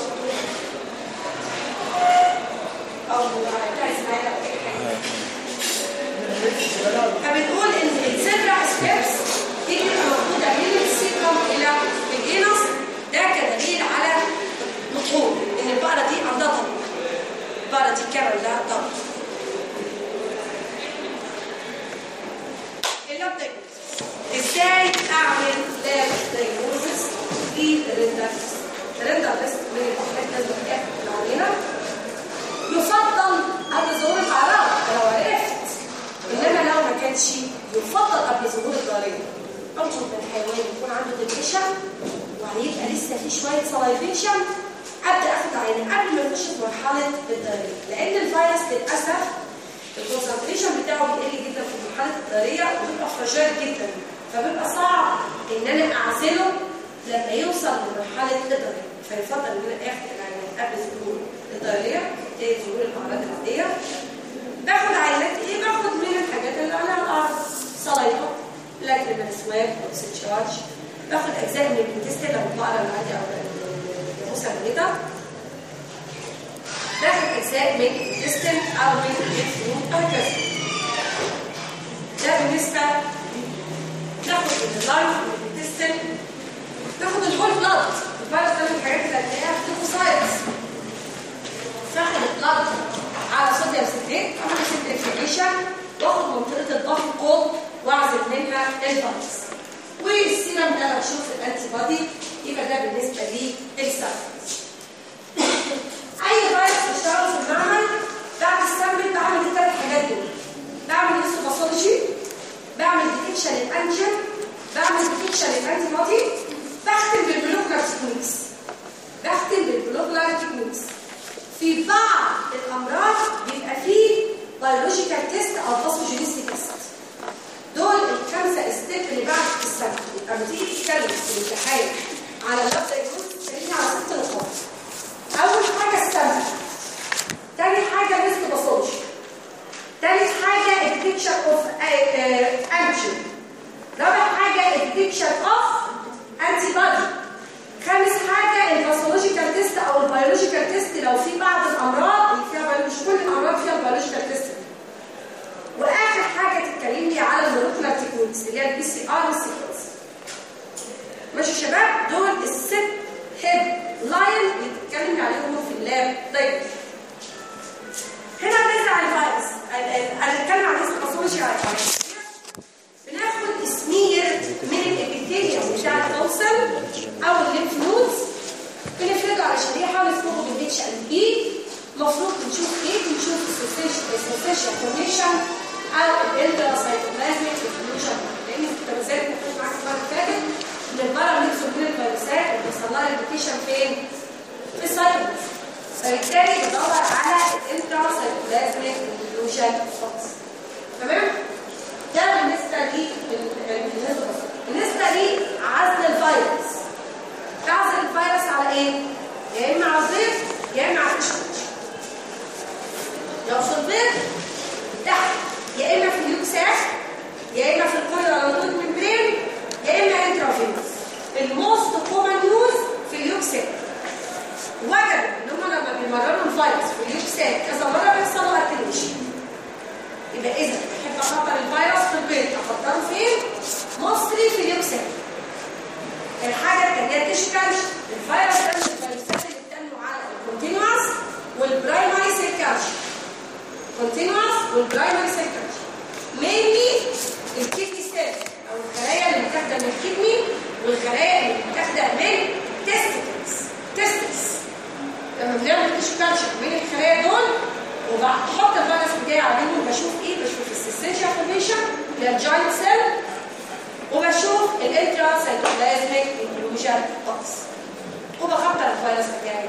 او عايز معايا فبنقول اللاب ازاي اعمل لاب دايجنوستس في الريندر الريندر بس من الحاجات اللي علينا يفضل قبل ظهور الاعراض لو عرفت انما لو ما كانش يفضل قبل ظهور الضريبه انشط الحيوان يكون عنده ديبريشن وهيبقى لسه في شويه سلايفيشن ابدا اخد عينه قبل ما يخش في مرحله الضريبه لان الفيروس للاسف الكونسنتريشن بتاعه بيقل جدا في مرحله الضريبه وبيبقى فراجيل جدا فبيبقى صعب ان انا اعزله لما يوصل لمرحله الضريبه فيفضل ان انا اخد العينات قبل ظهور الضريبه تبتدي ظهور الاعراض العاديه باخد عينات ايه باخد من الحاجات اللي على الارض صلايفه لاكريمال سواب اوكسيتشارج باخد اجزاء من الانتستين لو البقره العادي او الجاموسه الميته باخد اجزاء من الانتستين او من الفروت او كذا ده بالنسبه ناخد من اللايف من الانتستين ناخد الهول بلاد الفيروس ده من الحاجات اللي هتلاقيها في الليفوسايتس فاخد البلاد على صوديوم ستريت اعمل سنتريفيكيشن واخد منطقه الضغط كولد واعزل منها الفيروس والسيرم ده لو شوف الانتي بودي يبقى ده بالنسبه للسيرفس اي فيروس بيشتغل في المعمل بعد السامبل بعمل الثلاث حاجات دول بعمل هيستوباثولوجي بعمل ديتكشن الانجن بعمل ديتكشن الانتي بودي بختم بالبلوكلر تكنيكس بختم بالبلوكلر تكنيكس في بعض الامراض بيبقى فيه بيولوجيكال تيست او باثوجينيستي تيست دول الخمسه ستيب اللي بعد السنه يبقى لما تيجي تتكلم في الامتحان على اللاب دايجنوستس تسالني على ست نقاط اول حاجه السمع تاني حاجه ريسك باثولوجي تالت حاجه الديتكشن اوف انجن رابع حاجه الديتكشن اوف انتي بودي خامس حاجة الباثولوجيكال تيست او البيولوجيكال تيست لو في بعض الامراض اللي فيها مش كل الامراض فيها البيولوجيكال تيست واخر حاجة تتكلمني على المولكيولار تكنيكس اللي هي البي سي ار والسيكونس ماشي يا شباب دول الست هيد لاين اللي بتتكلمي عليهم في اللاب طيب هنا بنزرع الفيروس هنتكلم عن الباثولوجي على بناخد سمير من الابيثيليوم بتاع الكوسل او الليمف نودز بنفرده على شريحه ونفرده بالاتش ان بي المفروض بنشوف ايه بنشوف السنسيشن فورميشن او الانتراسايتوبلازميك انفلوجن لان الكتابات كنت معاك المره اللي فاتت ان البرا بيكسر من الفيروسات اللي بيحصل لها ريبليكيشن فين؟ في السايتوبلازم فبالتالي بدور على الانتراسايتوبلازميك انفلوجن فوكس تمام؟ ده بالنسبه لي بالنسبه لي عزل الفيروس تعزل الفيروس على ايه يا اما على البيض يا اما على القشطه لو في البيض تحت يا اما في اليوكساك يا اما في الكوريال ممبرين يا اما انترافينوس الموست كومن يوز في اليوكساك وجدوا ان هم لما بيمرروا الفيروس في اليوكساك كذا مره بيحصل له اتنشن يبقى اذا بحب اخطر الفيروس في البيض اخطره فين مصري في اليوكساك الحاجه الثانيه تشكل الفيروس ده من الفيروسات اللي بتنمو على الكونتينوس والبرايمري سيركالشن كونتينوس والبرايمري سيركالشن مينلي الكدني سيل او الخلايا اللي متاخده من الكدني والخلايا اللي متاخده من تستكلز تستكلز لما بنعمل تشكالشن من الخلايا دول وبحط الفيروس بتاعي عليهم وبشوف ايه بشوف السيستيشيا فورميشن اللي هي الجاينت سيل وبشوف الانترا سيتوبلازميك انكلوجن بوكس وبخبر الفيروس بتاعي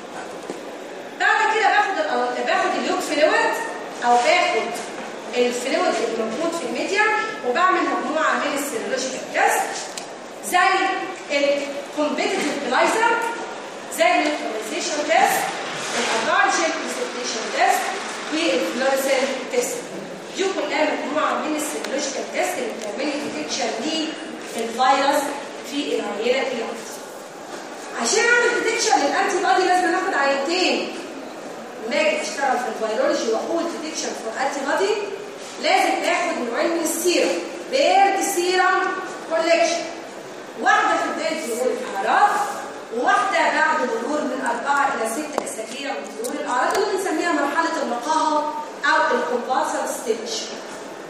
بعد كده باخد ال باخد اليوك فلويد او باخد الفلويد اللي موجود في الميديا وبعمل مجموعه من السيرولوجيكال تيست زي الكومبيتيتيف بلايزر زي النيوتراليزيشن تيست الادارجن بريسبتيشن تيست والفلوريسنت تيست دي كلها مجموعه من السيرولوجيكال تيست اللي بتعمل لي ديتكشن للفيروس في العينه دي عشان اعمل ديتكشن للانتي بادي لازم ناخد عينتين لما اجي اشتغل في الفيرولوجي واقول ديتكشن فور انتي بادي لازم اخد نوعين من السيرم بيرد سيرم كولكشن واحده في بدايه ظهور الاعراض وواحده بعد مرور من اربعه الى ست اسابيع من ظهور الاعراض اللي بنسميها مرحله النقاهه او الكومبالسر ستيج الهدف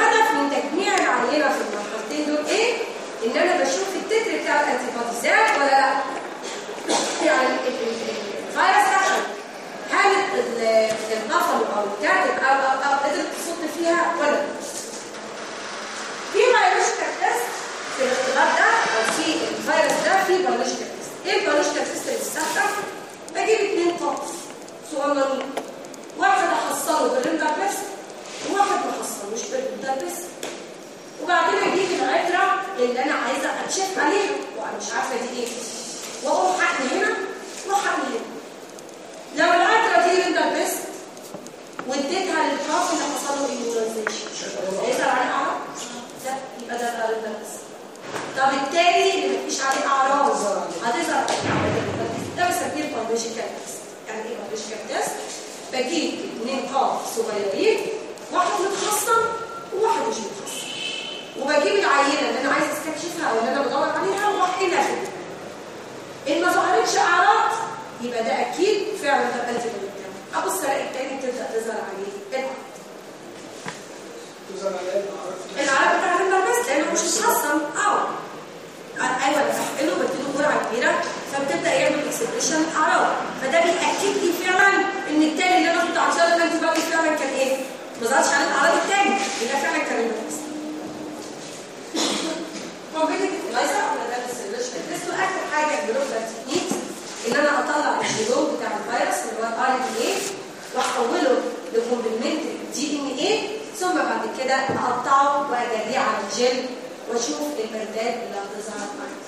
الهدف من تجميع العينه في المرحلتين دول ايه ان انا بشوف التتر بتاع الانتي بودي زاد ولا لا يعني الفيروس دخل هل البفلو او الكاتب او او او قدرت تصد فيها ولا لا في بيولوجيكال تيست في الاختبار ده او في الفيروس ده في بيولوجيكال تيست ايه البيولوجيكال تيست اللي بيستخدم بجيب اثنين طقس صغننين واحد احصله بالريندر بس وواحد ما احصلوش بالريندر بس وبعدين اجيب العتره اللي انا عايزه اتشيك عليها وانا مش عارفه دي ايه واقوم حقن هنا وحقن هنا لو العتره دي ريندر بس واديتها للطرف اللي حصل له ايميونيزيشن هيظهر عليه اعراض؟ لا يبقى ده بقى ريندر بس طب التاني اللي مفيش عليه اعراض هتظهر ده بسميه الباربيشيكال تيست يعني ايه باربيشيكال تيست بجيب اثنين قاف صغيرين واحد متخصم وواحد مش متخصم وبجيب العينه اللي انا عايز استكشفها او اللي انا بدور عليها واحقنها فيها ان ما ظهرتش اعراض يبقى ده اكيد فعلا ده انتي ابص الاقي التاني تبدا تظهر عليه العرض العرض بتاع البس لانه مش متخصم اه ايوه انا بحقنه بديله جرعه كبيره فبتبدا يعمل اكسبريشن اعراض فده بياكد لي فعلا ان التاني اللي انا كنت عطياه الانتي بودي فعلا كان ايه؟ ما ظهرش عليه الاعراض التاني يبقى فعلا كان البس كومبيتيتيف لايزر ولا ده السيرولوجيكال تيست واخر حاجه الجلوبال تكنيك ان انا اطلع الجينوم بتاع الفيروس اللي هو الار ان اي واحوله لكومبلمنتري دي ان اي ثم بعد كده اقطعه واجريه على الجل واشوف البردات اللي هتظهر معايا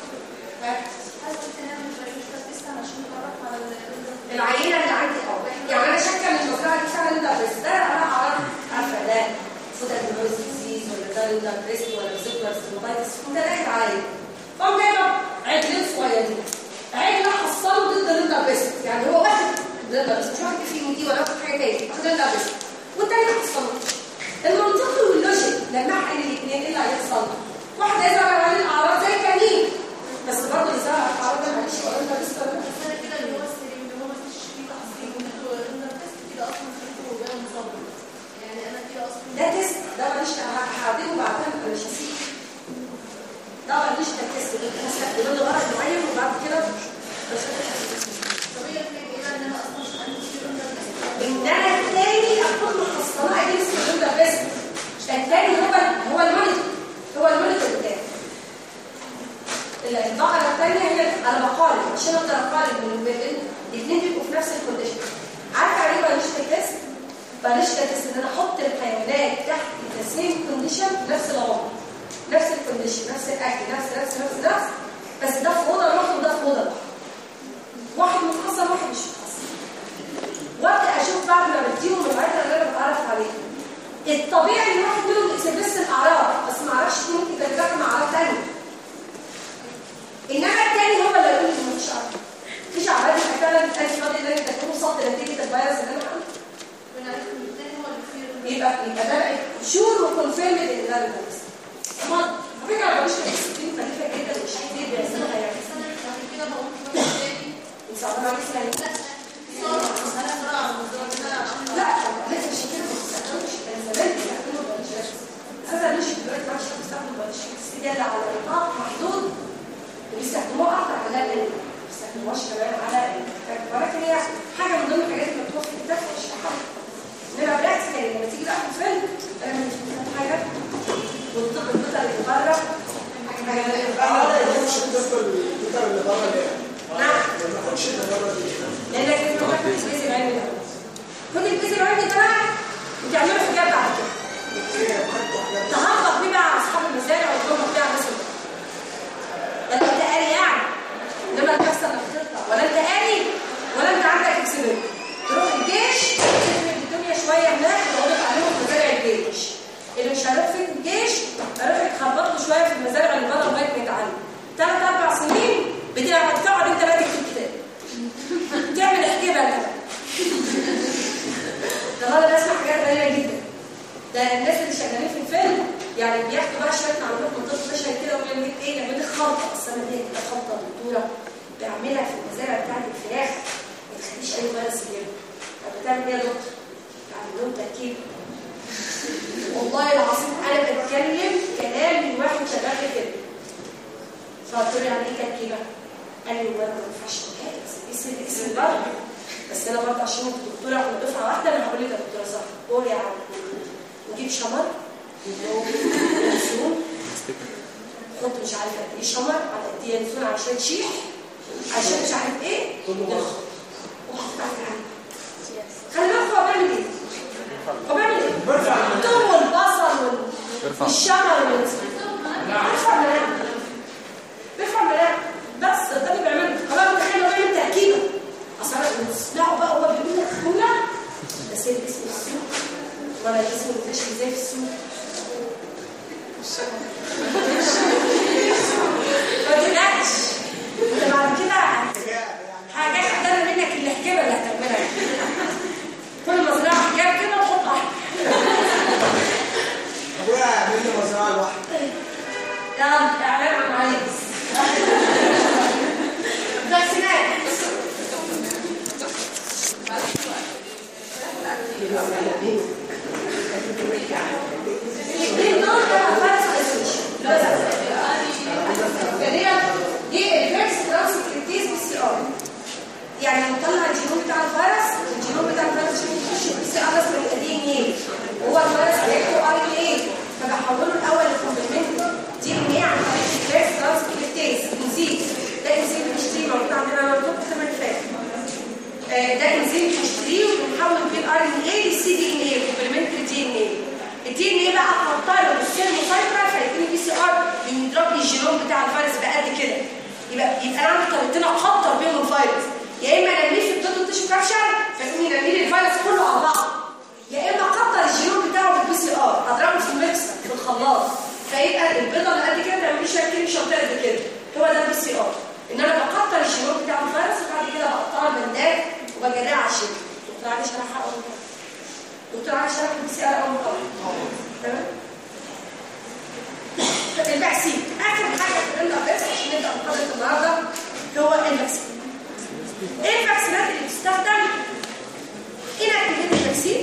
العينه اللي عندي اه يعني انا شاكه من المزرعه دي فعلا ده بس ده انا اعرف عارفه ده فوتادينوز ديزيز ولا ده ده بريست ولا سيكولار سينوبايتس ده لقيت عينه فقوم جايبه عجلين صغيرين عجله حصله ضد الريندا بريست يعني هو واخد ريندا بريست مش واخد فيه دي ولا واخد حاجه تاني واخد ريندا بريست والتاني حصله المنطقي واللوجيك لما احقن الاثنين ايه اللي هيحصل؟ واحد هيظهر عليه الاعراض زي التانيين بس برضه اللي ظهر على الاعراض ده معلش ولا ريندا بريست ولا ده تيست ده ماليش هعدله بعدها مش هسيب ده ماليش تيست ده هستخدمه له غرض معين وبعد كده مش ان انا التاني اكون محصنه اجيب السكرين ده بس التاني هو هو المونيتور هو المونيتور بتاعي الظاهره الثانيه هي انا بقارن عشان اقدر اقارن بين الاثنين بيبقوا في نفس الكونديشن عارفه يعني ايه ماليش تيست بلاش تحس ان انا احط الحيوانات تحت السيم كونديشن نفس العمر نفس الكونديشن نفس الاكل نفس نفس نفس نفس بس ده في اوضه لوحده وده في اوضه لوحده واحد متخصص واحد مش متخصص وابدا اشوف بعد ما بديهم العيله اللي انا بتعرف عليها الطبيعي ان واحد منهم يكسبس الاعراض بس ما اعرفش ممكن تتجمع مع اعراض ثانيه انما الثاني هو اللي يقول لي مفيش اعراض مفيش اعراض يبقى فعلا الانتي بودي اللي انت تكون صد نتيجه الفيروس اللي انا عندي يبقى يبقى ده شور وكونفيرم ان ده الفيروس ما على فكره ما بقولش السكين خفيفه جدا مش كتير بيحصلها يعني انت عارفه ما لسه لا لسه مش كده مش كان زمان بيستخدموا البلشات هذا مش دلوقتي ما عادش بيستخدموا البلشات استدل على نطاق محدود وبيستخدموها اكتر على ال ما بيستخدموهاش كمان على الكتاب ولكن هي حاجه من ضمن الحاجات اللي بتوفر في الكتاب مش حاجه انما بالعكس يعني لما تيجي بقى في الفيلم انا مش بفهم حاجه والطب البيطري اللي بره حاجه اللي بره ليه؟ نعم ما ناخدش اللي بره دي لانك انت ما تاخدش الجزء العلمي ده خد الجزء العلمي ده بقى وتعمله حجاب بعد كده تهبط بيه بقى على اصحاب المزارع والجمهور بتاع الناس ده انت قاري يعني انما الكارثه انك تطلع ولا انت قاري ولا انت عندك اكسبيرت تروح الجيش تفرق الدنيا شويه هناك وتقعدوا تعلموا في مزارع الجيش اللي مش هيروح في الجيش هيروح يتخبط له شويه في المزارع اللي بره لغايه ما يتعلم ثلاث اربع سنين بتلعب بتقعد انت بقى تكتب كتاب تعمل احجبه انت بقى ده انا بسمع حاجات غريبه جدا ده الناس اللي شغالين في الفيلم يعني بياخدوا بقى شويه معلومات من طب بشري كده ويعمل لك ايه يعمل لك خلطه السنه دي كده خلطه دكتوره بيعملها في المزارع بتاعت الفراخ ما تخليش اي فيروس يجيبها طب بتعمل ايه يا دكتور؟ يعني لهم تركيب والله العظيم انا بتكلم كلام من واحد شغال في كده فقلت له يعني ايه تركيبه؟ قال لي وانا ما ينفعش تجهز اسم الاسم برضه بس انا برضه عشان انت دكتوره في دفعه واحده انا هقول لك يا دكتوره صح هو يا عم نجيب شمر ينسون حط مش عارفه قد ايه شمر على قد ايه ينسون عشان شيح عشان مش عارف ايه نخ وحط عليه خلي بالك هو بيعمل ايه؟ هو بيعمل ايه؟ الثوم والبصل وال- والشمر واليانسون بيرفع المناعه بيرفع المناعه بس ده اللي بيعمله خلاص متخيل هو بيعمل تركيبه اصل انا بنسمعه بقى هو بيقول لك جمله بس هي الاسم السوق ولا الاسم منتشر ازاي في السوق ما تقلقش انت بعد كده حاجات هتدرب منك الحكايه اللي هتعملها كل مزرعه حجاب كده تحط واحده ابويا يعمل لي مزرعه لوحدي يلا اعلان عن عايز فاكسينات الاثنين دول كانوا فرس دي الفيرس ترانسكريبتيز بي سي ار يعني نطلع الجينوم بتاع الفيروس الجينوم بتاع الفيروس عشان يخش البي سي ار اسمه الدي ان ايه هو الفيروس هيكتب ار ان ايه فبحوله الاول لكومبلمنت دي ان ايه عن طريق الفيرس ترانسكريبتيز انزيم ده انزيم بنشتريه موجود عندنا انا قلت السنه اللي فاتت آه، ده انزيم بنشتريه وبنحول بيه الار ان ايه للسي دي ان ايه كومبلمنت دي ان ايه الدي ان ايه بقى احطها له بالسيل مسيطره فيديني بي سي ار بيضرب لي الجينوم بتاع الفيروس بقد كده يبقى يبقى انا عندي طريقتين اخطر بيهم الفيروس يا اما انميه في الدوتو تيشو كابشر فيقوم ينمي لي الفيروس كله على بعض يا اما اكتر الجينوم بتاعه بالبي سي ار اضربه في الميكسر في الخلاط فيبقى البيضه اللي قد كده تعمل لي شويه كريم شرطه قد كده هو ده البي سي ار ان انا بكتر الجينوم بتاع الفيروس وبعد كده بقطعه البندات وبجريها على الشيك دكتور علي شرحها اول مره دكتور علي شرح البي سي ار اول مره تمام الفاكسين اخر حاجه في الام بس عشان نبدا محاضره النهارده هو الفاكسين ايه الفاكسينات اللي بتستخدم هنا كميه الفاكسين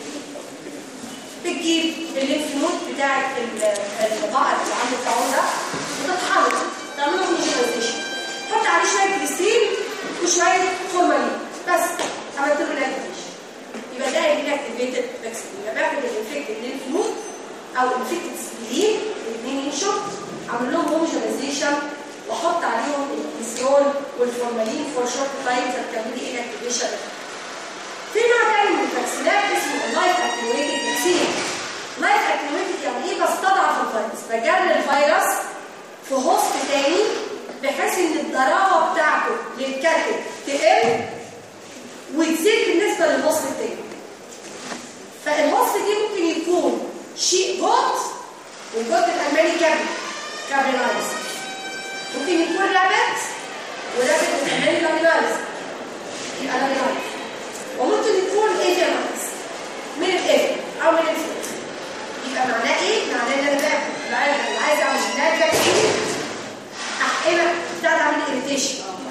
بتجيب الليمف نود بتاعت القائد اللي عند الطاعون ده وتطحنه تعمله هوموجينيزيشن تحط عليه شويه جليسرين وشويه فورمالين بس عملت له الاكتيفيشن يبقى ده الاكتيفيتد فاكسين يبقى باخد الانفكتد ليمف نود او انفكتد سبلين الاثنين ينشط اعمل لهم هوموجينيزيشن واحط عليهم الجليسرول والفورمالين فور شورت تايم فتكمل لي الاكتيفيشن في نوع تاني من الفاكسينات اسمه اللايف اكتيفيتد فاكسين لايف اكتيفيتد يعني ايه بستضعف الفيروس بجري الفيروس في هوست تاني بحيث ان الضراوه بتاعته للكاتب تقل وتزيد بالنسبه للهوست التاني فالهوست دي ممكن يكون شيء جوت والجوت الالماني كابري كابرينايز ممكن يكون رابت ورابت الالماني لامينايز يبقى لامينايز وممكن يكون ايفيرنايز من الايفر او من الفوت يبقى معناه ايه؟ معناه ان انا باخد العيال اللي عايز اعمل جنات فاكسين احقنها بتاعت اعمل اريتيشن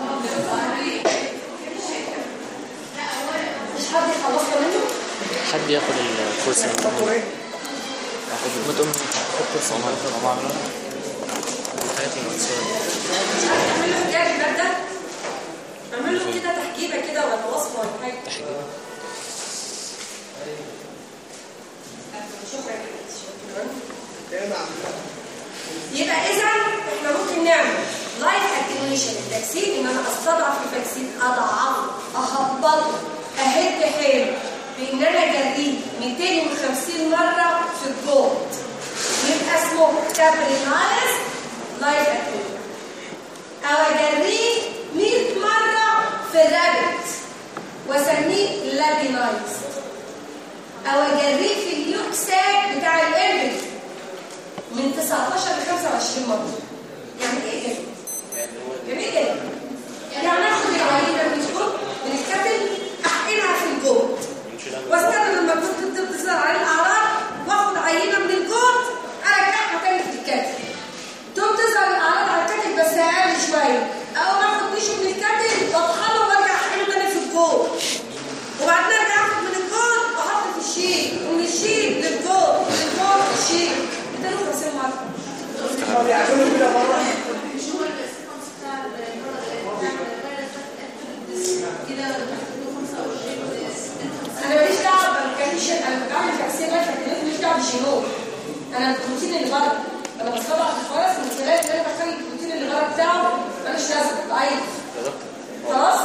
مش حد يخلصنا منه؟ حد ياخد الكورس ياخد ما تقوم خد كورس مع الحاجات المنصورة مش عارف اعمل له حجاب الباب ده اعمل له كده تحجيبه كده ولا وصفه ولا حاجه شكرا شكرا ايه نعم يبقى اذا احنا ممكن نعمل لايف اكتيفيشن الفاكسين ان انا استضعف الفاكسين اضعفه اهبطه اهد حيله بان انا اجريه 250 مره في الجهد يبقى اسمه كابرينايز لايف اكتيفيشن او اجريه 100 مره في الرابت واسميه لابينايز او اجريه في اليوكساك بتاع الانفنت من 19 ل 25 مرة يعني ايه كده؟ جميل جدا يعني اخد العينة من الجهد من الكتل احقنها في الجهد واستنى لما كنت تظهر عليه الاعراض واخد عينة من الجهد ارجعها تاني في الكتل تقوم تظهر الاعراض على الكتل بس اقل شوية او اخد نيشه من الكتل واطحنه وارجع احقنه تاني في الجهد وبعدين ارجع اخد من الجهد واحط في الشيل ومن الشيل للجهد للجهد لما بيعملوا كده بره شو الريسبونس بتاع المرض بتاع الفيروس كده 25 انا ماليش دعوه بالكاليشن انا بعمل تحسين بس لكن ماليش دعوه بالجينوم انا البروتين اللي بره انا بصطبع في الفرس من خلال ان انا بخلي البروتين اللي بره بتاعه ملوش لازمه ضعيف يا دكتور خلاص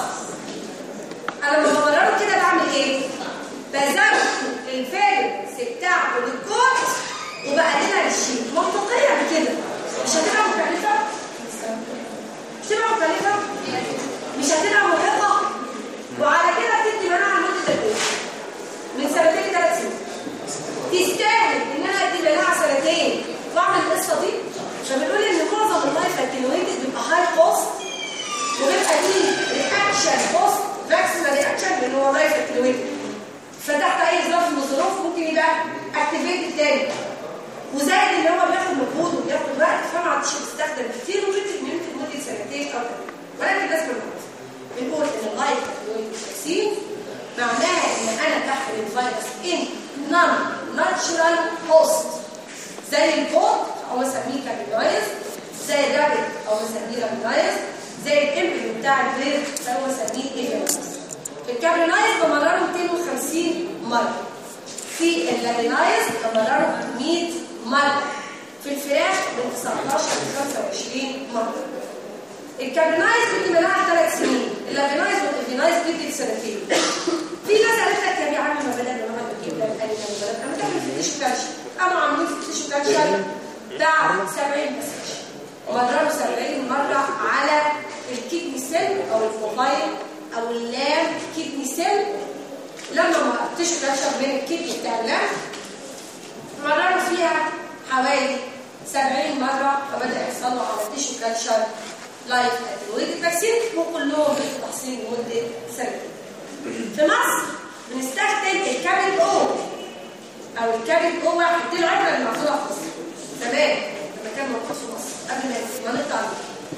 انا لما بمرره كده بعمل ايه بزود الفالنس بتاع الكود وبقللها للشيء منطقيه بكده مش هتبقى مكلفه مش هتبقى مكلفه مش هتبقى مرهقه وعلى كده بتدي مناعه لمده قد ايه من سنتين لثلاث سنين تستاهل ان انا ادي مناعه سنتين واعمل القصه دي فبنقول ان معظم اللايف اكتينويتد بيبقى هاي كوست وبيبقى دي رياكشن بوست فاكسينال رياكشن لان هو لايف اكتيفيتد فتحت اي ظرف من الظروف ممكن يبقى اكتيفيتد تاني وزائد ان هو بياخد مجهود وبياخد وقت فما عادش بيستخدم كتير وممكن تكملته لمده سنتين او ثلاثه ولكن لازم نعرف بنقول ان اللايف اكتيفيتد فاكسين معناها ان انا بحمل الفيروس ان نون ناتشورال هوست زي الكود او مسميه كابيلايز زي الرابط او مسميه رابيلايز زي الامبل بتاع البيض او مسميه ايفيلايز الكابيلايز بمرره 250 مره في اللابيلايز بمرره 100 مره في الفراخ من 19 ل 25 مره الكابيلايز بيدي مناعه ثلاث سنين اللابيلايز والإيفيلايز بيدي سنتين في ناس قالت لك يا عم ما بدأنا نقعد نجيب لك قال لي ما بدأنا بنعمل في تيشو كالشي قاموا عاملين في تيشو كالشي بعد 70 مسج مرروا 70 مرة على الكيدني سيل أو الفوفايل أو اللام كيدني سيل لما ما تيشو كالشي من الكيدني بتاع اللام مرروا فيها حوالي 70 مرة فبدأ يحصل له على تيشو كالشر لايف اترويد فاكسين وكلهم بالتحصيل لمدة سنتين في مصر بنستخدم الكابل او او الكابل او واحد دي العبره اللي معموله في مصر زمان لما كان موجود في مصر قبل ما ما نطلع منه.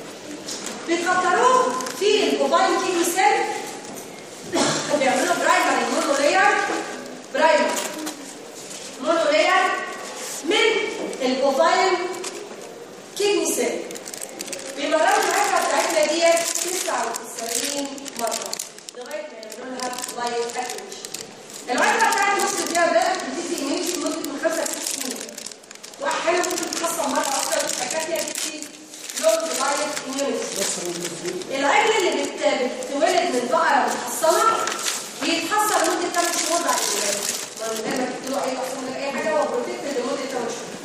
بيكتروه في البوبايل كيمي سيل بيعملوا برايمر مونو لاير برايمر مونو لاير من البوبايل كيدني سيل بيمرروا العبره بتاعتنا ديت 99 مره لغايه ما يعملوا لها لايف اكتيفيشن العبره بتاعت مصر دي بقى بتدي ايميلتي لمده من 5 ل 6 سنين واحيانا ممكن تتحصل مره واحده فكاتيه تدي لونج لايف ايميلتي العجل اللي بت... بتتولد من بقره متحصنه بيتحصن لمده 8 شهور بعد الولاده من غير ما تديله اي تحصين ولا اي حاجه هو بروتكتد لمده 8 شهور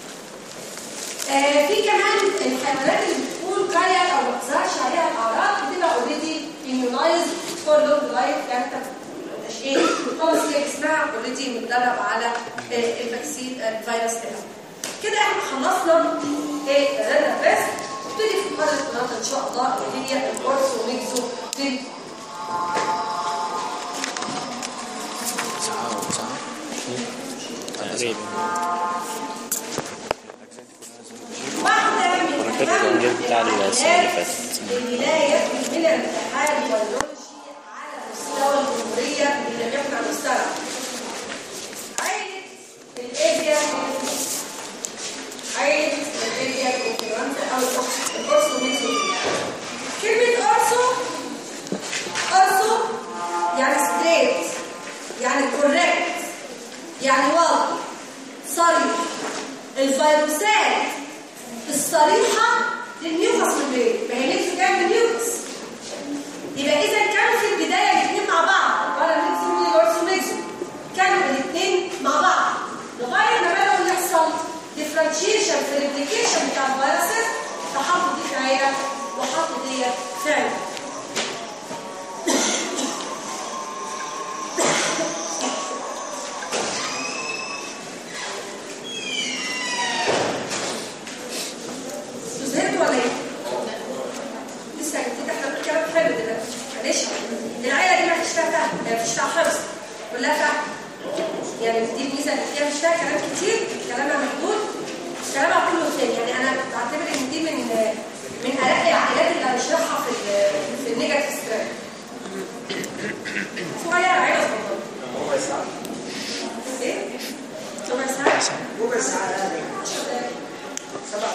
آه في كمان الحيوانات اللي بتكون كاية او ما بتظهرش عليها الاعراض بتبقى اوريدي immunized فور لونج لايف يعني انت مش ايه خلاص هي اسمها اوريدي متدرب على آه الفاكسين آه الفيروس بتاعها كده احنا خلصنا ايه الرنة بس نبتدي في المره القادمه ان شاء الله اللي هي الاورثو ميكزو دي ساعة وساعة تقريبا واحدة من أنا كنت أهم الإنجاز بتاع السنة اللي فاتت. الولاية من الاتحاد الفيرولوجي على مستوى الجمهورية اللي بيحنا مستوى عيلة الإيديا عيلة الإيديا الإنفلونزا أو الأرسو ميزو كلمة أرسو أرسو يعني ستريت يعني كوريكت يعني واضح صريح الفيروسات الصريحة للميوكس ممبرين ما هي نفسه جايه من الميوكس يبقى إذا كانوا في البداية الاثنين مع بعض ولا ميكس والورسو ميكس كانوا الاثنين مع بعض لغاية ما بدأوا يحصل ديفرنشيشن في الابلكيشن بتاع الفيروسات فحطوا دي في عيلة وحطوا دي في عيلة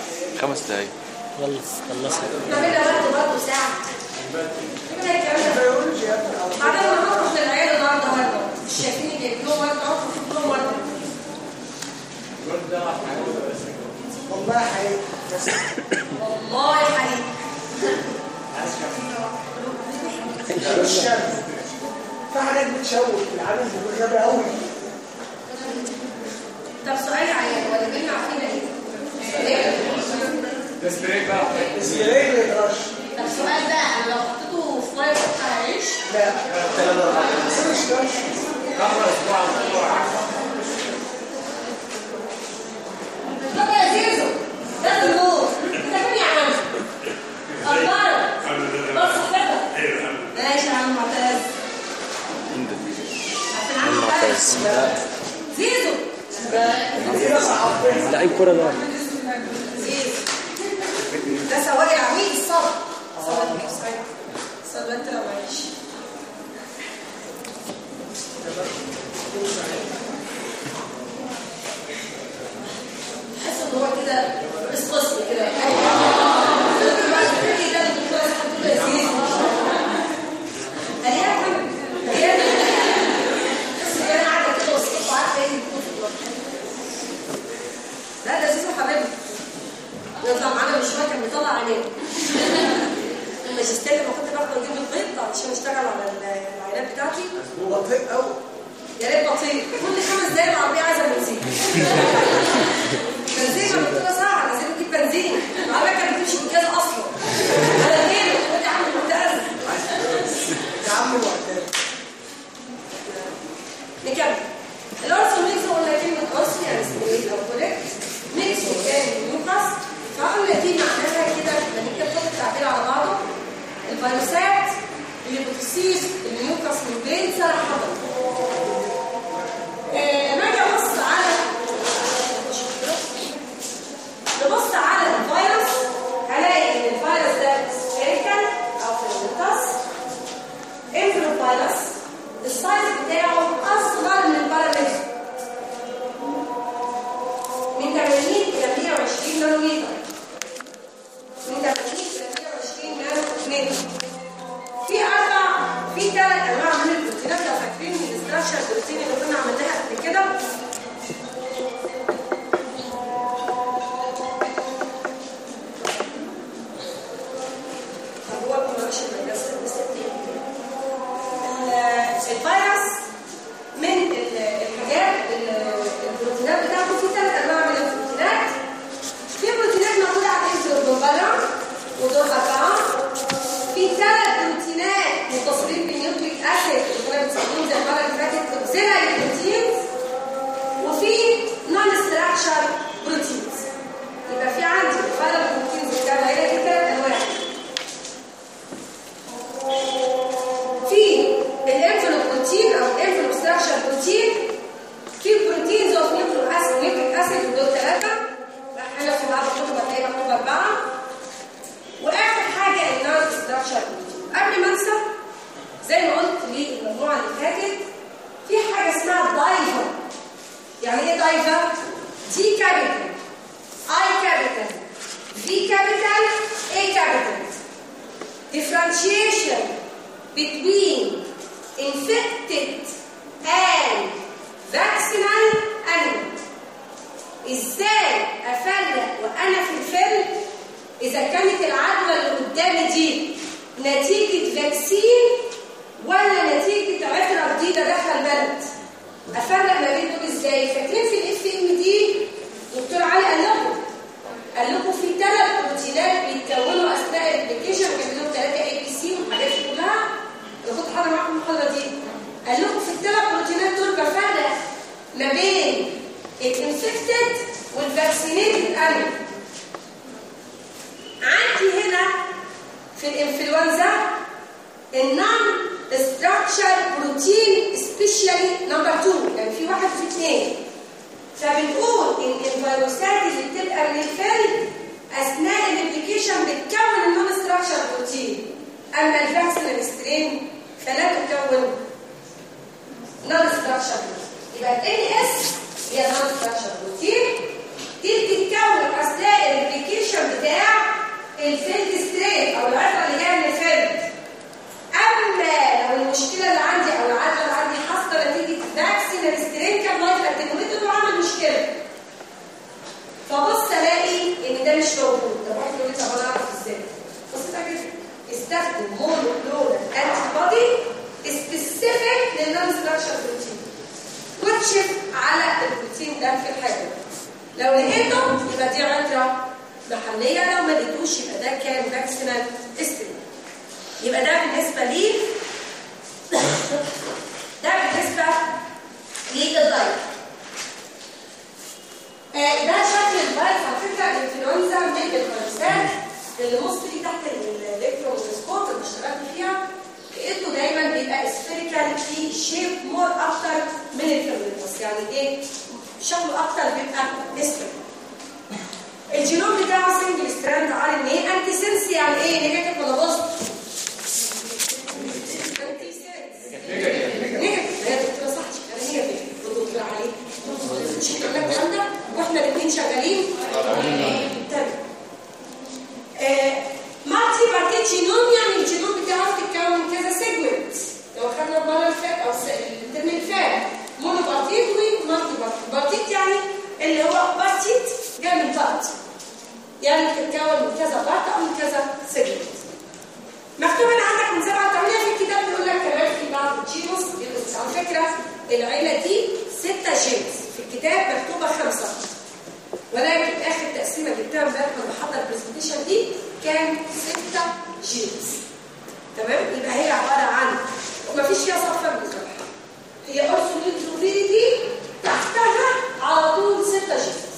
خمس دقايق يلا خلصنا طب انا وقت برضه ساعه كده الكلام ده بيولوجي يا ابني بعدين انا هخرج للعيال النهارده برضه مش شايفيني جايب لهم ورده اهو في لهم ورده والله حقيقي بس والله حقيقي الشمس في حاجات بتشوك العالم بيبقى غبي قوي طب سؤال عيان ولا بينا عارفين ايه؟ اسبرين ما يقدرش طب سؤال بقى انا لو حطيته في ميه سخنه هيعيش؟ لا مش يقدرش. طب يا زيزو ده النور انت فين يا عم؟ اخبارك؟ بص صحتك ماشي يا عم معتز عشان عم معتز زيزو هي صعبتين لعيب كوره ده زيزو ده سواق العميد الصبر سواق الصبر صبر انت لو معيش حاسس ان هو كده اسقسي كده ايه ده الدكتور هتقول له يا زيزو قال لي يا محمد يا بس انا قاعده كده وسط عارفه ايه اللي بيكون في الوقت لا ده زيزو حبيبي يطلع معانا مشوار كان بيطلع عينيه الماجستير لما كنت باخده اجيب البيض عشان اشتغل على العينات بتاعتي بطيء قوي يا ريت بطيء كل خمس دقايق العربيه عايزه بنزين بنزين ما كنت ساعه لازم اجيب بنزين العربيه كانت بتمشي بالجاز اصلا انا فين قلت يا عم معتز يا عم معتاد نكمل الارسل ميكس قلنا كلمه ارسل يعني اسمه او كولكت ميكس كان ميوكاس فقلنا دي معناها كده لما نيجي نحط التعبير على بعضه الفيروسات اللي بتصيب الميوكاس من بين صراحه آه، ما اجي ابص على نبص على الفيروس هلاقي ان الفيروس ده سفيريكال او فيروس انفلوفيروس السايز بتاعه اصغر من البارامتر من 80 الى 120 نانومتر من 80 الى 120 نانومتر في اربع في ثلاث انواع من البروتينات لو فاكرين من الاستراكشر بروتين اللي كنا عملناها قبل كده طب هو كنا ماشي بالجسد بس الفيروس من ال- الحاجات ال- البروتينات بتاعته في ثلاث انواع من البروتينات في بروتينات موجوده على الانسولين ودول اربعه في ثلاث بروتينات متصلين بالنيوكليك اسيد اللي كنا بنستخدمهم زي المره اللي فاتت اوكسيلاري بروتينز وفي نون ستراكشر بروتينز يبقى في عندي الفيروس بروتينز بتاعنا هي دي ثلاث انواع في الانفلو بروتين او الانفلو ستراكشر بروتين في بروتينز اوف نيوكليك اسيد نيوكليك اسيد ودول ثلاثه احنا في بعض الكتب هتلاقي مكتوب اربعه واخر حاجه النون ستراكشر بروتين قبل ما انسى زي ما قلت للمجموعه اللي فاتت في حاجه اسمها دايفر يعني ايه دايفر؟ دي كابيتال اي كابيتال في كابيتال اي كابيتال differentiation between infected and vaccinal animal ازاي افرق وانا في الفيلم اذا كانت العدوى اللي قدامي دي نتيجه فاكسين ولا نتيجه عطره جديده دخل بلد افرق ما بين دول ازاي فاكرين في الاف ام دي دكتور علي قال لكم قال لكم في ثلاث بروتينات بيتكونوا اثناء الابلكيشن كان لهم ثلاثه اي بي سي والحاجات دي كلها انا كنت حاضره معاكم المحاضره دي قال لكم في الثلاث بروتينات دول بفرق ما بين الانفكتد والفاكسينيتد انيمال عندي هنا في الانفلونزا النون ستراكشر بروتين سبيشالي نمبر 2 يعني في واحد وفي اثنين فبنقول ان الفيروسات اللي بتبقى من الفيل اثناء الابلكيشن بتكون النون ستراكشر بروتين اما الفاكسينال سترين فلا تكون نون ستراكشر يبقى الان اس هي نون ستراكشر بروتين دي بتتكون اثناء الابلكيشن طب واحد يقول لي طب انا اعرف ازاي بسيطه جدا استخدم مونوكلونال انتي بودي سبيسيفيك للنون ستراكشر بروتين واكشف على البروتين ده في الحيوان لو لقيته يبقى دي عطره محليه لو ما لقيتوش يبقى ده كان فاكسينال استيمول يبقى ده بالنسبه لي ده بالنسبه للدايت آه، ده شكل الفيروس على فكره الانفلونزا من الفيروسات اللي مصري تحت الالكتروميكروسكوب اللي اشتغلت فيها لقيته دايما بيبقى سفيريكال في شيب مور اكتر من الفيروس يعني ايه شكله اكتر بيبقى اسفل الجينوم بتاعه سنجل ستراند ار ان ايه انتي سنس يعني ايه نيجاتيف ولا بوزيتيف انتي سنس نيجاتيف هي دكتوره صح انا نيجاتيف والدكتور علي مش احنا قلنا الكلام ده واحنا الاثنين شغالين تمام مالتي بارتي جينوم يعني الجينوم بتاعه بيتكون من كذا سيجمنت لو خدنا المره اللي فاتت او الس- الترم اللي فات مونو بارتيت ومالتي بارتيت بارتيت يعني اللي هو بارتيت جاي من بارت يعني بتتكون من كذا بارت او من كذا سيجمنت مكتوب هنا عندك من 7 ل 8 في الكتاب بيقول لك كمان في بعض الجينوس بس على فكره العيله دي ستة جينز في الكتاب مكتوبه خمسه ولكن اخر تقسيمه جبتها امبارح لما بحضر البرزنتيشن دي كان ستة جينز تمام يبقى هي عباره عن ومفيش فيها صفه بالظبط هي اورثونيتروفيدي تحتها على طول ستة جينز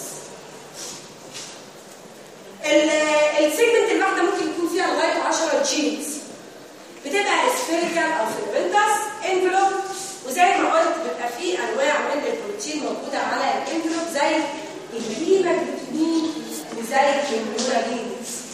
ال- السيجمنت الواحده ممكن يكون فيها لغايه 10 جينز بتبقى اسفيريكال او فيلمنتس انفلوب وزي ما قلت بيبقى في انواع من البروتين موجوده على الانفلوب زي الهيماجلوبين وزي النورالين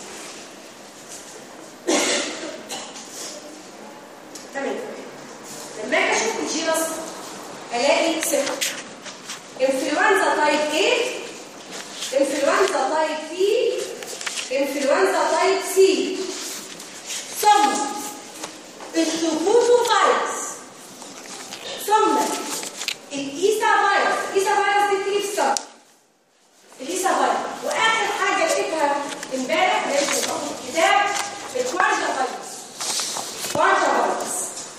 تمام لما اجي اشوف الجينس الاقي صفر انفلونزا تايب 8 انفلونزا تايب بي انفلونزا تايب سي ثم الثبوتو فيروس ثم الايسا فيروس الايسا فيروس دي بتيجي في الصدر الايسا فيروس واخر حاجه لقيتها امبارح لقيت في الكتاب الكوارتا فيروس كوارتا فيروس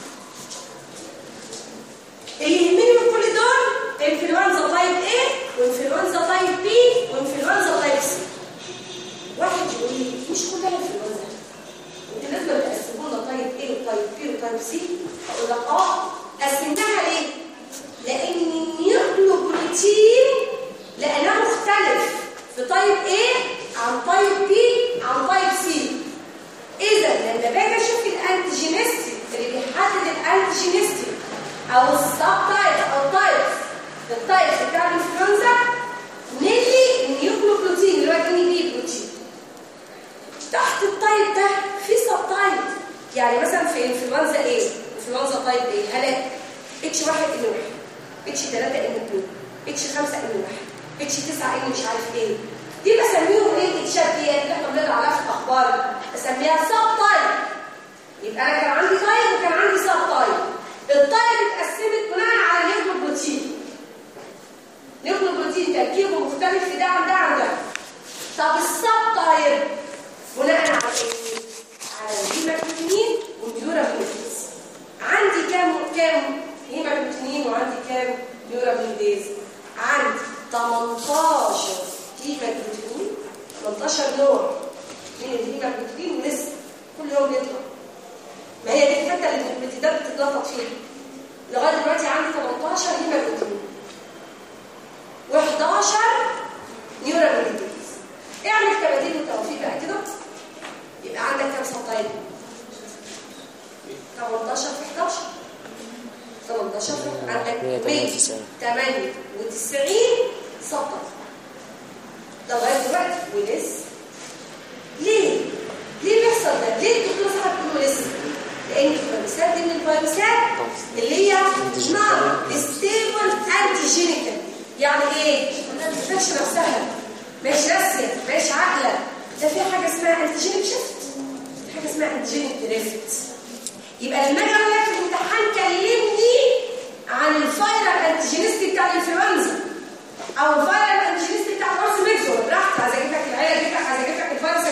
اللي يهمني من كل دول انفلونزا تايب A وانفلونزا تايب B وانفلونزا تايب C واحد يقول لي مش كلها انفلونزا انت لازم تقسموا لنا تايب A وتايب B وتايب C اقول لك اه قسمناها ليه؟ لان النيوكلوبروتين لانها مختلف في تايب A عن تايب B عن تايب C اذا لما باجي اشوف الانتيجينستي اللي بيحدد الانتيجينستي او السب تايب او تايبس التايبس بتاع الانفلونزا نيجي النيوكلوبروتين اللي هو الان بي بروتين تحت التايب ده في سب تايب يعني مثلا في انفلونزا ايه انفلونزا تايب ايه هلاقي اتش 1 ان 1 اتش 3 ان 2 اتش 5 ان 1 اتش 9 ان مش عارف ايه دي بسميهم ايه الاتشات دي اللي احنا بنقرا عليها في الاخبار بسميها سب تايب يبقى انا كان عندي تايب وكان عندي سب تايب التايب اتقسمت بناء على النيوكلوبروتين نيوكلوبروتين تركيبه مختلف في ده عن ده عن ده طب السب تايب بناء على ايه؟ على الهيماجلوبينين والنيورابينيز عندي كام كام هيماجلوبينين وعندي كام نيورابينيز عندي 18 هيماجلوبين 18 نوع من الهيماجلوبين ولسه كل يوم يطلع ما هي دي الحته اللي البروتينات بتتنطط فيها لغايه دلوقتي عندي 18 هيماجلوبين و11 نيورابينيز اعمل تباديل وتوفيق بقى كده يبقى عندك كام سطايل 18 في 11 18 في عندك 198 سطر لغايه دلوقتي ولسه ليه؟ ليه بيحصل ده؟ ليه الدكتور صاحب بتقول لسه؟ لان الفيروسات دي من الفيروسات اللي هي نون ستيبل انتيجينيكال يعني ايه؟ ما بتفتحش نفسها مش راسيه مش عاقله ده في حاجه اسمها انتيجينيك شيفت حاجه اسمها انتيجينيك دريفت يبقى لما اجي اقول لك في الامتحان كلمني عن الفايرال انتيجينيستي بتاع الانفلونزا او الفايرال انتيجينيستي بتاع الفيروس ميكزو براحتك عايز اجيب لك العيله اجيب لك عايز اجيب لك الفيروس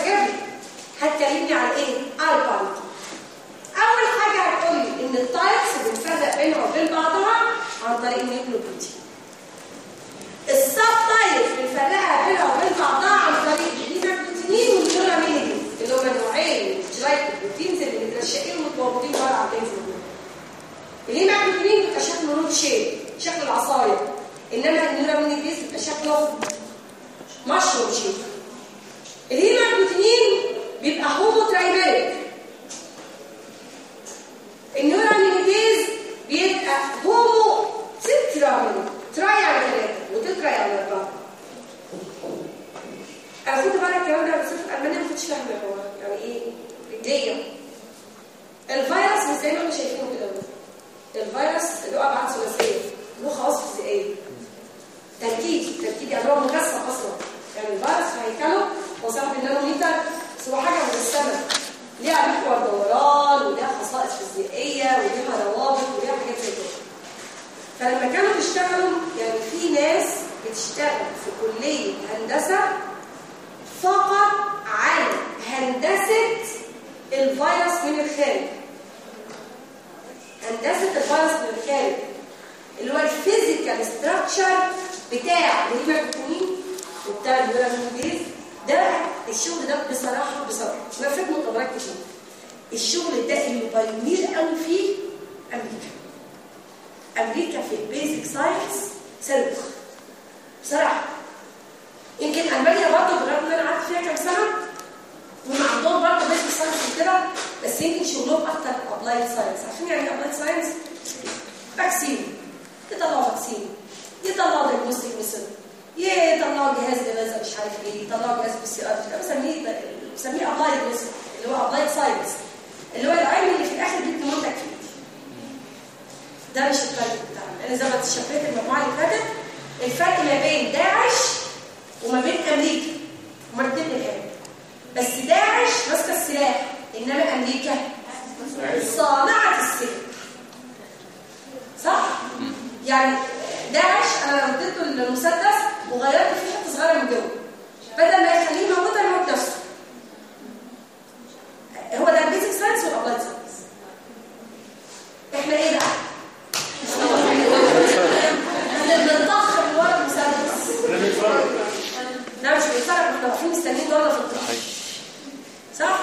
تكلمني عن ايه؟ البانك اول حاجه هتقول لي ان التايبس بنفرق بينها وبين بعضها عن طريق النيوكليوبروتين السب تايبس بنفرقها بينها وبين بعضها عن طريق الهيماجلوتينين والنورامينين اللي هما نوعين من الجلايكوبروتينز اللي مترشقين ومتوابطين بره على البنزين الهيماجلوتينين بيبقى شكله نوت شيب شكل العصايه انما النورامينيز بيبقى شكله مشروم شيب الهيماجلوتينين بيبقى هومو ترايميريك النورامينيز بيبقى هومو تتراميريك تراي على ثلاثة وتتراي على أربعة أنا كنت بقرا الكلام ده بس في ألمانيا ما كنتش فاهمة هو يعني إيه رجلية الفيروس مش زي ما احنا شايفينه كده الفيروس له أبعاد ثلاثية له خواص فيزيائية تركيب تركيب يعني هو مكثف أصلا يعني الفيروس في هيكله هو صاحب النانوميتر بس هو حاجة مجسمة ليها محور دوران وليها خصائص فيزيائية وليها روابط وليها حاجات زي كده فلما كانوا بيشتغلوا يعني في ناس بتشتغل في كلية هندسة فقط عن هندسة الفيروس من الخارج هندسة الفيروس من الخارج اللي هو الفيزيكال ستراكشر بتاع الهيماتوكونين وبتاع الهيماتوكونين ده الشغل ده بصراحة بصراحة ما فات مؤتمرات كتير الشغل ده اللي بيميل قوي فيه أمريكا أمريكا في البيزك ساينس صاروخ بصراحة يمكن ألمانيا برضه بالرغم إن أنا قعدت فيها كام سنة هم عندهم برضه بيزك ساينس وكده بس يمكن شغلهم أكتر أبلايد ساينس عارفين يعني أبلايد ساينس؟ فاكسين يطلعوا فاكسين يطلعوا دايجنوستيك ميثود يطلعوا جهاز لماذا مش عارف ايه يطلعوا جهاز بي سي ار ده بسميه بسميه ابلايد ميثود اللي هو ابلايد ساينس اللي هو العلم اللي في الاخر بيدي منتج فيه ده مش الفرق بتاعنا انا زي ما شفيت المجموعه اللي فاتت الفرق ما بين داعش وما بين امريكا هما الاثنين الان بس داعش ماسكه السلاح انما امريكا صانعه السلاح صح يعني داعش انا رديته المسدس وغيرت فيه حته صغيره من جوه بدل ما يخليه موجود يموت نفسه هو ده البيزك ساينس والابلايد ساينس احنا ايه بقى بنطخ من ورا المسدس لا مش بيتفرج احنا واقفين مستنيين دورنا في الطريق صح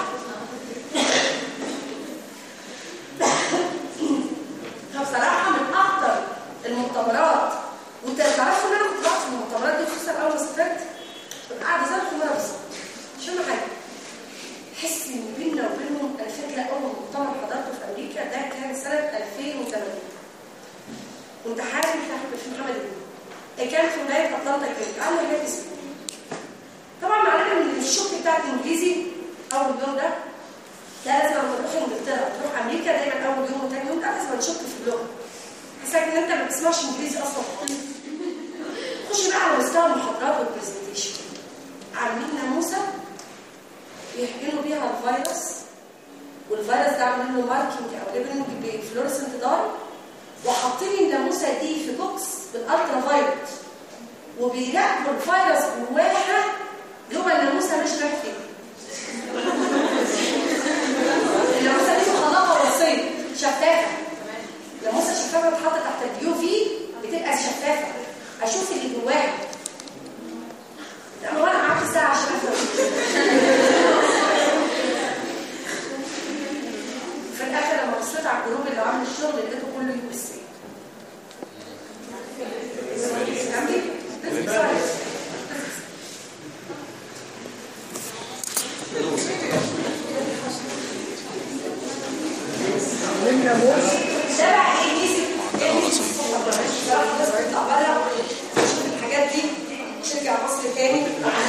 فبصراحه من اكتر المؤتمرات وانت تعرفوا ان انا كنت بقعد في المؤتمرات دي خصوصا اول ما سافرت كنت قاعده زي الخماره بالظبط مش فاهمه حاجه احس ان بيننا وبينهم انا فاكره اول مؤتمر حضرته في امريكا ده كان سنه 2008 كنت حاسس بتاع في محمد ابن كان في ولايه اطلانتا كده قال لي هات طبعا معلنا من الشوك بتاع الانجليزي اول يوم ده لا لازم لما تروح انجلترا تروح امريكا دايما اول يوم وثاني يوم ده لازم تشك في اللغه حاسس ان انت ما بتسمعش انجليزي اصلا خش بقى على مستوى المحاضرات والبرزنتيشن عاملين ناموسه يحقنوا بيها الفيروس والفيروس ده عاملين له ماركينج او ليبلنج بفلورسنت دار وحاطين الناموسه دي في بوكس بالالترا فايلوت وبيراقبوا الفيروس جواها جوه الناموسه مش رايح فين الناموسه دي مخلطه وصيه شفافه الناموسه شفافه بتتحط تحت اليو في بتبقى شفافه اشوف اللي جواها لا ما هو انا معاك ساعه عشان افهم في الاخر لما بصيت على الجروب اللي عامل الشغل لقيته كله يو اس اي عملنا موس ده بقى ايه ميزه ايه ميزه الصراحه لازم يطلع بره نشوف الحاجات دي ترجع مصر تاني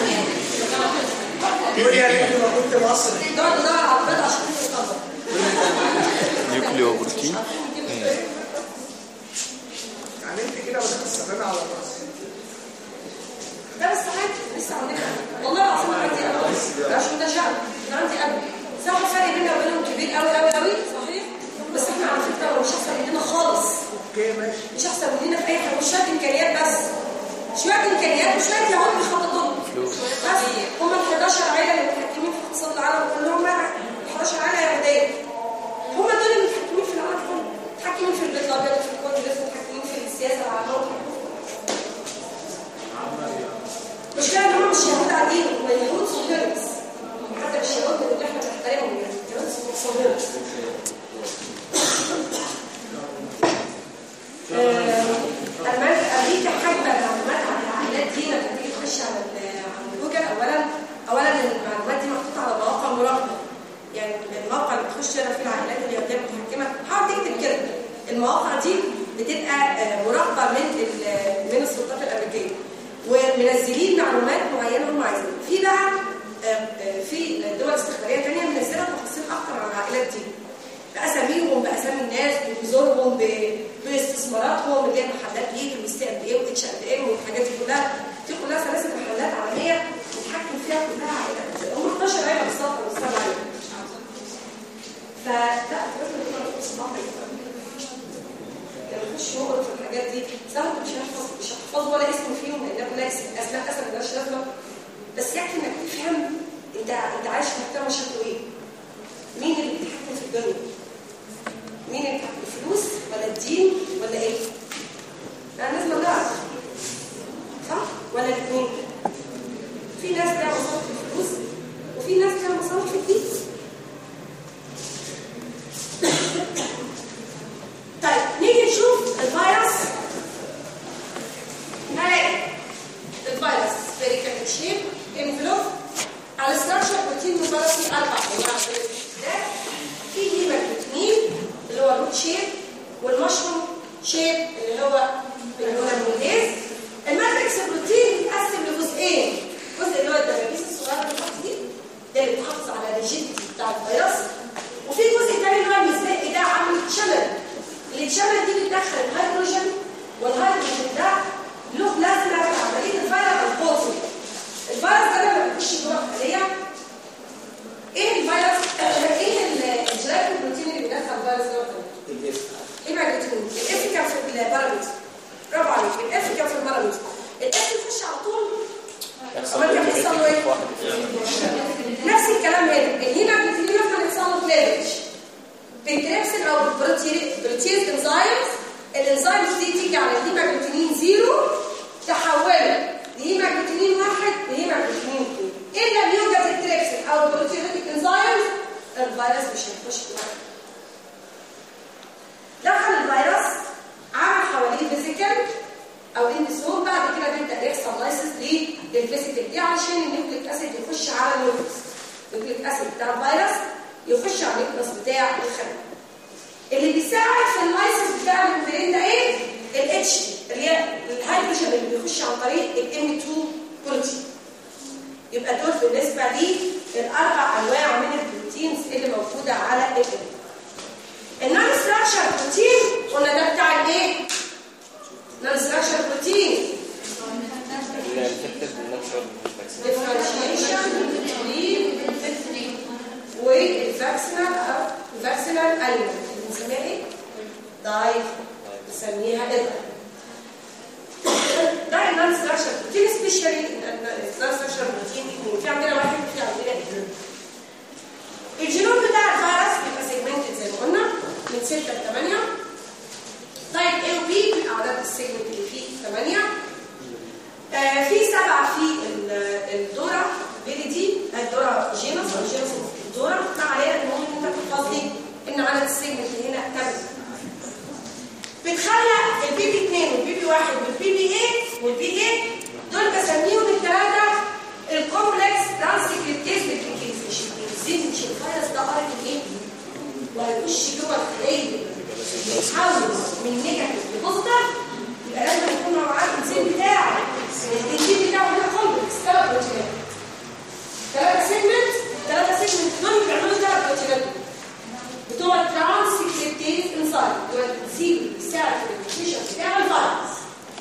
يقول يا ريت ما كنت مصري نقعد ندور على البيض عشان نتطبق نيوكليوبروتين يعني انت كده وداك السبابة على راسي ده بس عادي لسه عندنا والله العظيم عندي ابدا مش متشائم انا عندي ابدا صح الفرق بيننا وبينهم كبير قوي قوي قوي صحيح بس احنا على فكره مش احسن مننا خالص اوكي ماشي مش احسن مننا في اي حاجه مش شويه امكانيات بس شويه امكانيات وشويه يهود بيخططوا بس هم ال 11 عيله اللي متحكمين في اقتصاد العالم كلهم بقى تخش تقرا في العائلات الرياضيه المتحكمه حاول تكتب كده المواقع دي بتبقى آه، مراقبه من ال- من السلطات الامريكيه ومنزلين معلومات معينه هم عايزينها في بقى آه، آه، في دول استخباريه ثانيه منزله تفاصيل اكتر عن العائلات دي باساميهم باسامي الناس بجذورهم ب- باستثماراتهم اللي هي محلات ليد وستي قد ايه واتش قد ايه والحاجات دي كلها دي كلها سلاسل محلات عالميه بيتحكم فيها كلها عائلات هم 11 عيله بالظبط او 7 عيله فلا لازم يكون في صباح لما نخش نقرا في الحاجات دي سهل مش هنحفظ مش هحفظ ولا اسم فيهم لان كلها اسماء اسماء مالهاش لازمه بس يكفي انك تفهم انت انت عايش في مجتمع شكله ايه مين اللي بيتحكم في الدنيا مين اللي بيتحكم الفلوس ولا الدين ولا ايه لا لازم نعرف صح ولا الاثنين في ناس لها مصالح في الفلوس وفي ناس لها مصالح في الدين طيب نيجي نشوف الفيروس هاي الفيروس سفيريكال شيب انفلوب على ستراكشر بروتين مفرسي اربع انواع ده في هيماتوتنين اللي هو الروت شيب والمشروم شيب اللي هو الهولاميديز الماتريكس البروتين بيتقسم لجزئين جزء اللي هو الدبابيس الصغيره اللي تحت دي ده اللي بتحافظ على الريجيديتي بتاع الفيروس وفي جزء تاني اللي هو المزبقي ده عامل شمل اللي اتشمل دي بتدخل الهيدروجين والهيدروجين ده له لازمه في عمليه الفيروس القوسي الفيروس ده لما بيخش جوه الخليه ايه الفيروس ايه ال- الجلايكو بروتين اللي بيدخل الفيروس جوه الخليه ايه بقى البروتين الاف كان في الباراميتر برافو عليك الاف كان في الباراميتر الاف يخش على طول امال كان بيحصل له ايه نفس الكلام هنا الهيماجلوبين كان يحصل له كليفج بالتريبسين او بالبروتيز انزيمز الانزيمز دي تيجي على الهيماجلوتينين زيرو تحوله لهيماجلوتينين واحد لهيماجلوتينين اثنين ان لم يوجد التريبسين او البروتيوليتيك انزيمز الفيروس مش هيخش جوه دخل الفيروس عمل حواليه فيزيكال او اندسوم بعد كده بيبدا يحصل لايسس للفيزيكال دي علشان النيوكليك اسيد يخش على النيوكليس النيوكليك اسيد بتاع الفيروس يخش على النيوكليس بتاع الخليه اللي بيساعد في اللايسس بتاع البروتين ده ايه الاتش اللي هي الهيدروجين اللي بيخش عن طريق الام 2 بروتين يبقى دول بالنسبه لي الاربع انواع من البروتينز اللي موجوده على الام النون ستراكشر بروتين قلنا ده بتاع الايه نون ستراكشر بروتين الانفكتد بالناتشورال differentiation والفاكسينال او الفاكسينال اليمنت بنسميها ايه؟ دايف بنسميها ايه؟ ده النون ستراكشر بروتين سبيشالي النون ستراكشر بروتين اثنين في عندنا واحد وفي عندنا اثنين الجينوم بتاع الفيروس بيبقى سيجمنتد زي ما قلنا من 6 ل 8 طيب ايه وبي اعداد السيجمنت اللي فيه 8 آه في سبعة في ال- الدورة بيلي دي الدورة جينوس أو جينوس الدورة ما علينا المهم إن أنت تحفظ لي إن عدد السيجمنت هنا 8 بتخلق البي بي 2 والبي بي 1 والبي بي 8 والبي 8 دول بسميهم الثلاثة الكومبلكس ترانسكريبتيز ريبليكيشن الزيت مش الفيروس ده ار ان ايه وهيخش جوه الخلية يتحول من نيجاتيف لبوزيتيف يبقى لازم يكون معاه الانزيم بتاعه الانزيم بتاعه هنا كومبلكس ثلاث بروتينات ثلاثة سيجمنت ثلاثة سيجمنت دول بيعملوا ثلاث بروتينات بتوع الترانسكريبتيز انزيم اللي هو الانزيم اللي بيساعد في الريبليكيشن بتاع الفيروس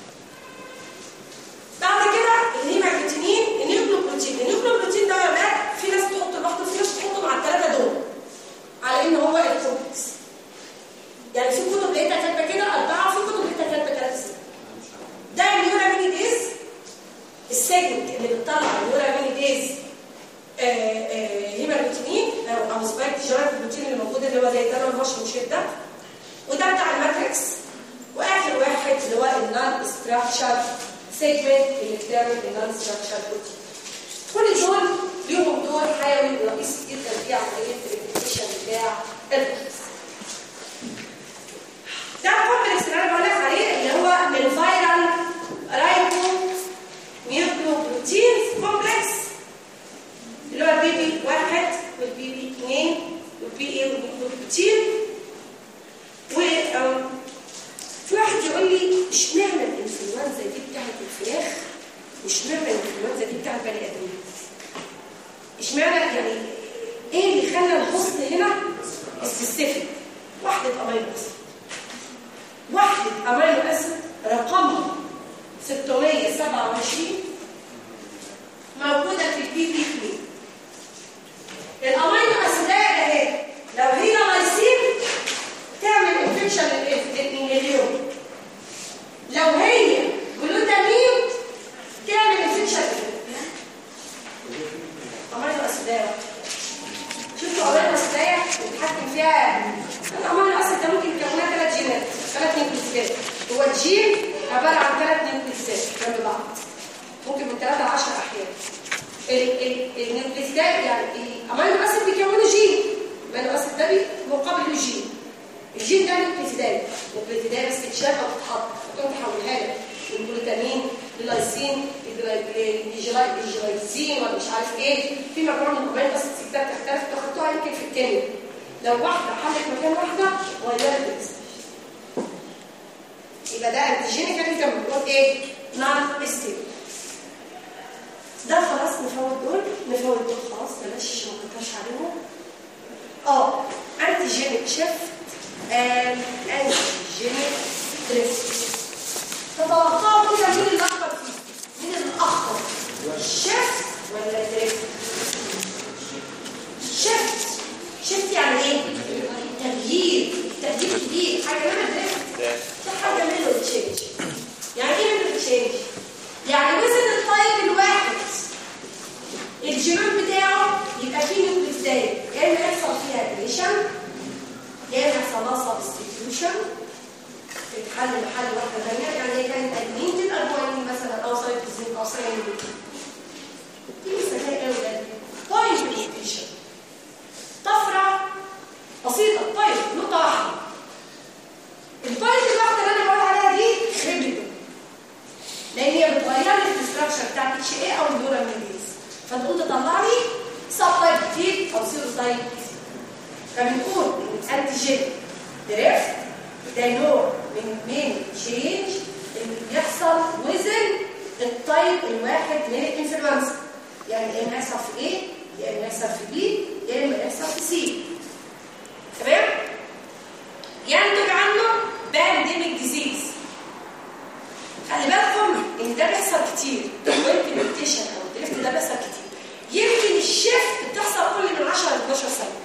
بعد كده الهيماجلوتينين النيوكلوبروتين النيوكلوبروتين ده يا ولاد في ناس تحط لوحده في ناس تحطه مع الثلاثه دول على ان هو الكومبلكس يعني في كتب لقيتها كاتبه كده اربعه وفي كتب لقيتها كاتبه ثلاثه سته ده النيورامينيديز السيجمنت اللي بتطلع النيورامينيديز هيماجلوتينين او او سبايك جرايد البروتين اللي موجود اللي هو زي ده المشروم شيب ده وده بتاع الماتريكس واخر واحد اللي هو النون ستراكشر سيجمنت اللي بتعمل النون ستراكشر بروتين كل دول ليهم دور حيوي رئيسي جدا في عمليه الريبليكيشن بتاع الفيروس ده الكومبلكس اللي انا بقول لك عليه اللي هو الفيرال رايبو نيوكليوبروتين كومبلكس اللي هو البي بي 1 والبي بي 2 والبي اي والبروتين و آم، في واحد يقول لي اشمعنى الانفلونزا دي بتاعت الفراخ واشمعنى الانفلونزا دي بتاعت بني ادمين اشمعنى يعني ايه اللي خلى الهوست هنا سبيسيفيك وحده امينو اسيد وحده امينو اسيد رقمها 627 موجوده في البي بي 2 الامينو اسيدات اهي لو هي لايسين تعمل انفكشن اليوم لو هي جلوتامين تعمل انفكشن امينو اسيدات شفتوا امينو اسيدات بنتحكم فيها الامينو اسيد ده ممكن يكونها ثلاث جينات ثلاث نيوكليسات هو الجين عباره عن ثلاث نيوكليسات جنب بعض ممكن من 3 ل 10 احيانا ال- ال- النيوكليسات يعني الامينو اسيد بيكونوا جين الامينو اسيد ده بي- مقابل له جين الجين ده نيوكليسيدات نيوكليسيدات استكشاف او تتحط تقوم تحولها لك من جلوتامين للايسين لجلايزين ولا مش عارف ايه في مجموعه من الامينو اسيد ستات تختلف تاخدوها يمكن في الكيمياء لو واحده حلت مكان واحده غيرت الاسم يبقى ده انتيجينيكالي كان بنقول ايه؟ نون ستيبل ده خلاص نفوت دول نفوت دول خلاص بلاش ما كترش عليهم اه انتيجينيك شيفت and انتيجينيك دريفت تتوقعوا كده مين الاخطر فيه؟ مين الاخطر؟ الشيفت ولا الدريفت؟ شيفت شيفت يعني ايه؟ تغيير تغيير كبير حاجه منها دريفت ده حاجه منه تشينج يعني ايه منه تشينج؟ يعني وزن الطيب الواحد الجينوم بتاعه يبقى فيه نيوكليسات يا اما يحصل فيها ادريشن يا اما يحصل لها سبستيتيوشن تتحل محل واحده ثانيه يعني هي كانت ادمين تبقى جوانين مثلا او سايتوزين او ساينين دي مثال قوي ده طيب الادريشن طفره بسيطه طيب نقطه واحده البوينت الواحده اللي انا بقول عليها دي خربت لان هي بتغير لي الاستراكشر بتاع اتش اي او الدورامينيز فتقوم تطلع لي سب تايب جديد او سيرو تايب جديد فبنقول ان الانتيجين دريفت ده نوع من من تشينج اللي بيحصل وزن التايب الواحد من الانفلونزا يعني يا اما يحصل في ايه يا اما يحصل في بي يا اما يحصل في سي تمام ينتج عنه بانديميك ديزيز خلي بالكم ان ده بيحصل كتير الامبلمنتيشن او الدريفت ده بيحصل كتير يمكن الشيفت بتحصل كل من 10 ل 12 سنه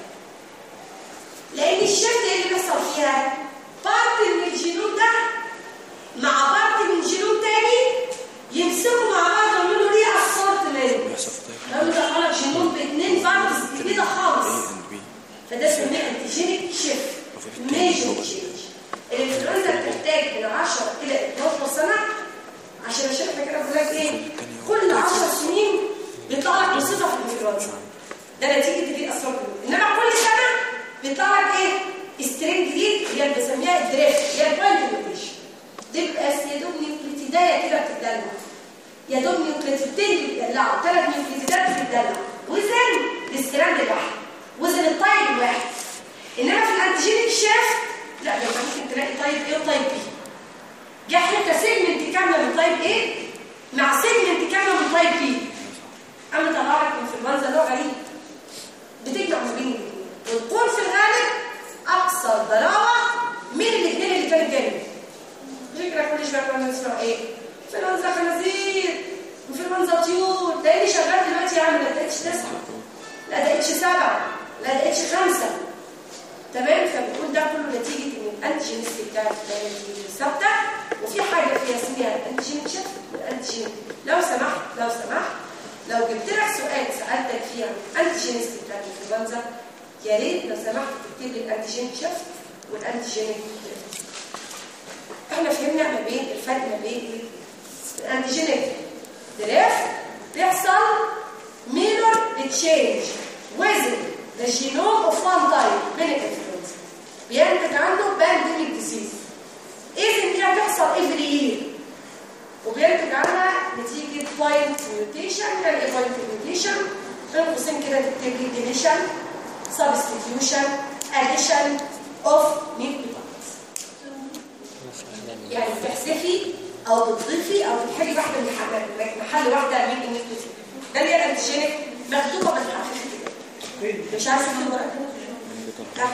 لان الشيفت ايه اللي بيحصل فيها بارت من الجينوم ده مع بارت من جينوم تاني يمسكوا مع بعض ويعملوا ليه اصوات منه لو ده خلق جينوم باثنين بارتس جديده خالص فده اسمه انتيجينيك شيفت ميجور تشينج الانفلونزا بتحتاج من 10 الى 12 سنه عشان الشركه كده بتقول لك ايه كل 10 سنين بيطلع لك مصيبه في الانفلونزا ده نتيجه دي اسرار انما كل سنه بيطلع لك ايه سترين جديد اللي هي بنسميها الدريفت اللي هي البوينت ميوتيشن دي بس يا دوب نيوكليتيدايه كده بتتدلع يا دوب نيوكليتيدتين بيتدلعوا ثلاث نيوكليتيدات بتتدلع وزن الستراند الواحد وزن الطيب الواحد انما في الانتيجينيك شيفت لا ده انت ممكن تلاقي طيب ايه وطيب بي جه حته سيجمنت كامله من طيب ايه مع سيجمنت كامله من طيب بي اما طلع لك انفلونزا نوع غريب بتجمع ما بين الاثنين والقول في الغالب اكثر ضراوه من الاثنين اللي كانوا جنبي فكره كل شويه كنا نسمع ايه انفلونزا خنازير انفلونزا طيور ده اللي شغال دلوقتي يا عم لا ده اتش 9 لا ده اتش 7 لا ده اتش 5 تمام فبنقول ده كله نتيجه ان الانتيجينز بتاعت ثابته وفي حاجه فيها اسمها الانتيجين شيفت والانتيجين لو سمحت لو سمحت لو جبت لك سؤال سالتك فيه عن الانتيجينز بتاعت الانفلونزا يا ريت لو سمحت تكتب لي الانتيجين شيفت والانتيجين احنا فهمنا ما بين الفرق ما بين الانتيجينيك دريفت بيحصل ميلر تشينج وزن the genome of one type من الانفلونزا بينتج عنه بانديميك ديزيز اذا دي هتحصل every year وبينتج عنها نتيجه بوينت ميوتيشن يعني ايه بوينت ميوتيشن بين قوسين كده تكتب لي ديليشن substitution addition of nucleotides يعني بتحذفي او بتضيفي او بتحلي واحده من الحاجات محل واحده من النيوكليوتيد ده اللي هي الانتيجينيك مكتوبه بالحرف كده مش عايزه تكتب ورقه تحت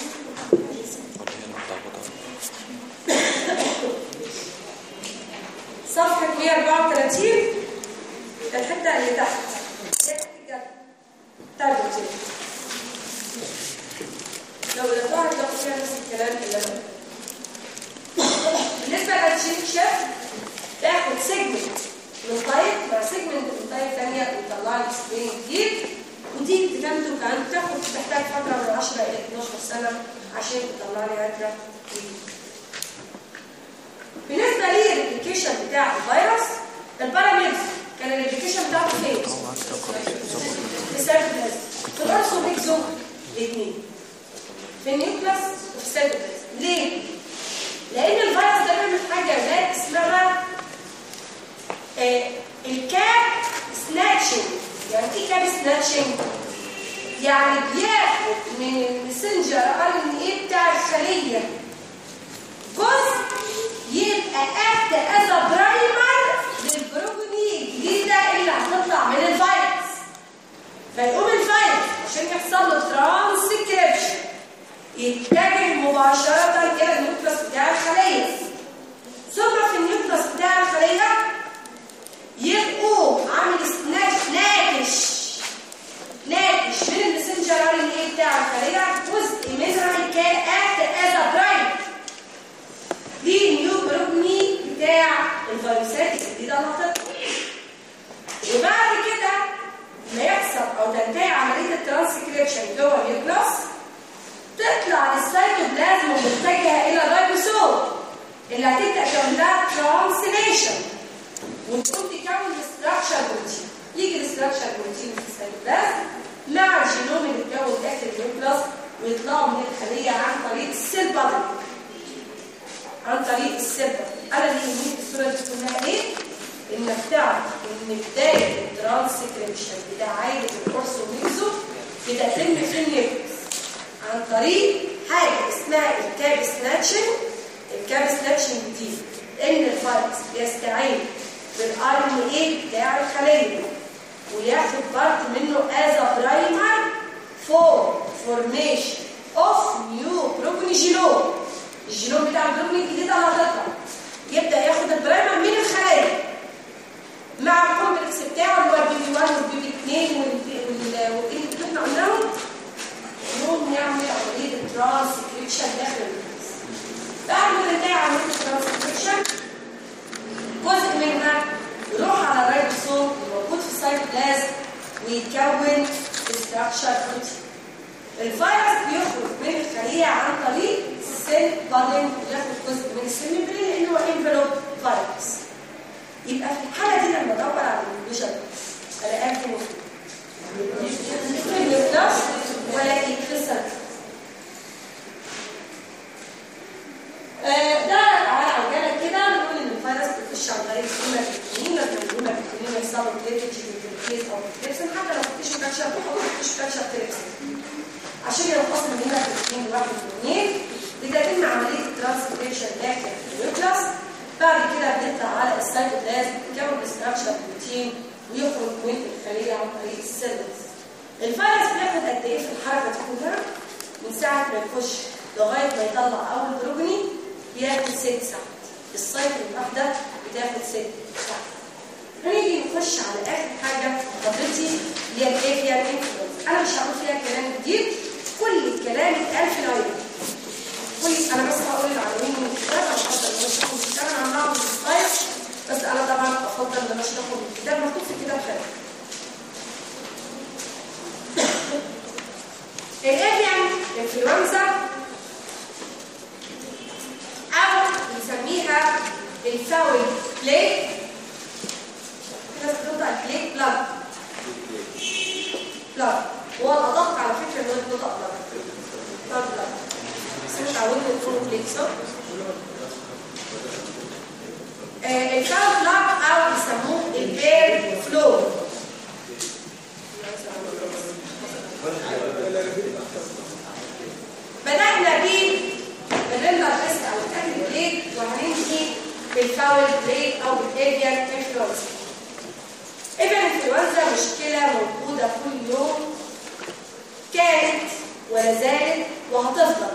صفحه 134 الحته اللي تحت ترجم لو بدأتوها هتلاقوا فيها نفس الكلام اللي انا بالنسبه للشيك شيف تاخد سيجمنت من تايب مع سيجمنت من تايب ثانيه وتطلع لك سكرين جديد ودي تكمل وكمان تاخد تحتاج فتره من 10 الى 12 سنه عشان تطلع لي عدة جديد بالنسبه للابلكيشن بتاع الفيروس الباراميدز كان الابلكيشن بتاعته فين؟ في السيرفيس في الارسو بيكزو الاثنين في النيوكلاس وفي السيرفيس ليه؟ لان الفيروس ده بيعمل حاجه لا اسمها آه الكاب سناتشنج يعني ايه كاب سناتشنج؟ يعني بياخد من المسنجر ار ان ايه بتاع الخليه جزء يبقى اكت از برايمر للبروتين الجديده اللي هتطلع من الفيروس فيقوم الفيروس عشان يحصل له ترانسكريبشن يتجه مباشره الى النيوكليوس بتاع الخليه ثم في النيوكليوس بتاع الخليه يقوم عامل سناتش ناتش ناتش من المسنجر ار ان ايه بتاع الخليه جزء منها كان اكت از برايمر دي النيو بروتين بتاع الفيروسات الجديده اللي هتطلع وبعد كده ما يحصل او تنتهي عمليه الترانسكريبشن جوه النيوكلاس تطلع للسيتوبلازم ومتجهه الى الرايبوسوم اللي هتبدا تعمل لها ترانسليشن وتقوم تكون الاستراكشر بروتين يجي الاستراكشر بروتين في السيتوبلازم مع الجينوم اللي اتكون داخل النيوكلاس ويطلعوا من الخليه عن طريق السيل بادل عن طريق السبب انا اللي يهمني الصوره دي كلها ايه انك تعرف ان بدايه الترانسكريبشن بتاع عائله الكورسوميزو بتتم في النيوكليس عن طريق حاجه اسمها الكاب سناتشنج الكاب سناتشنج دي ان الفيروس بيستعين بالار ان اي بتاع الخليه وياخد بارت منه از برايمر فور فورميشن اوف نيو بروجينوم الجينوم بتاع البروتين الجديد اللي هتطلع يبدا ياخد البرايمر من الخلايا مع الكومبلكس بتاعه اللي هو البي بي 1 والبي بي 2 والايه اللي احنا قلناهم نقوم نعمل عمليه الترانسكريبشن داخل الجهاز بعد ما ننتهي عمليه الترانسكريبشن جزء منها يروح على الرايبوسوم الموجود في السيتوبلازم ويتكون استراكشر بروتين الفيروس بيخرج من الخليه عن طريق السيل بادن ياخد جزء من السيل ممبرين لانه هو انفلوب فيروس يبقى في الحاله دي لما ادور على الانفيجن الاقيه في مخي النيوكلاس والاقي خسر ده على عجاله كده نقول ان الفيروس بيخش عن طريق الهيما الفيتامين لما الهيما الفيتامين يحصل له بليتج بالكيس او بالكريبسن حتى لو مفيش فراكشر بيحط مفيش فراكشر كريبسن عشان ينقسم الهيما الفيتامين لواحد واثنين بتتم عمليه الترانسكريبشن داخل النيوكلاس بعد كده بنطلع على السيتوبلازم يكون استراكشر بروتين ويخرج من الخليه عن طريق السيلز الفيروس بياخد قد ايه في الحركه دي كلها من ساعه ما يخش لغايه ما يطلع اول بروجني بياخد ست ساعات السايكل الواحده بتاخد ست ساعات هنيجي نخش على اخر حاجه حضرتي اللي هي الافيال انفلونزا انا مش هقول فيها كلام جديد كل الكلام اتقال في العيون كل انا بس هقول العناوين من الكتاب انا بفضل ان انا اخد الكتاب انا عاملاها بالسلايد بس انا طبعا بفضل ان انا اشرحه من الكتاب مكتوب في الكتاب خير الافيال انفلونزا او نسميها الفاول بليك كده بتنطق البليك بلاد بلاد هو الادق على فكره انه يتنطق بلاد بلاد بلاد بس مش عاوزين نقول بليك صح؟ آه الفاول بلاد او يسموه البير فلو بدأنا بالريندر تيست أو التاكل بريك وهننهي بالفاول بريك أو بالافيان انفلونزا. افيان انفلونزا مشكلة موجودة كل يوم كانت ولا زالت وهتفضل.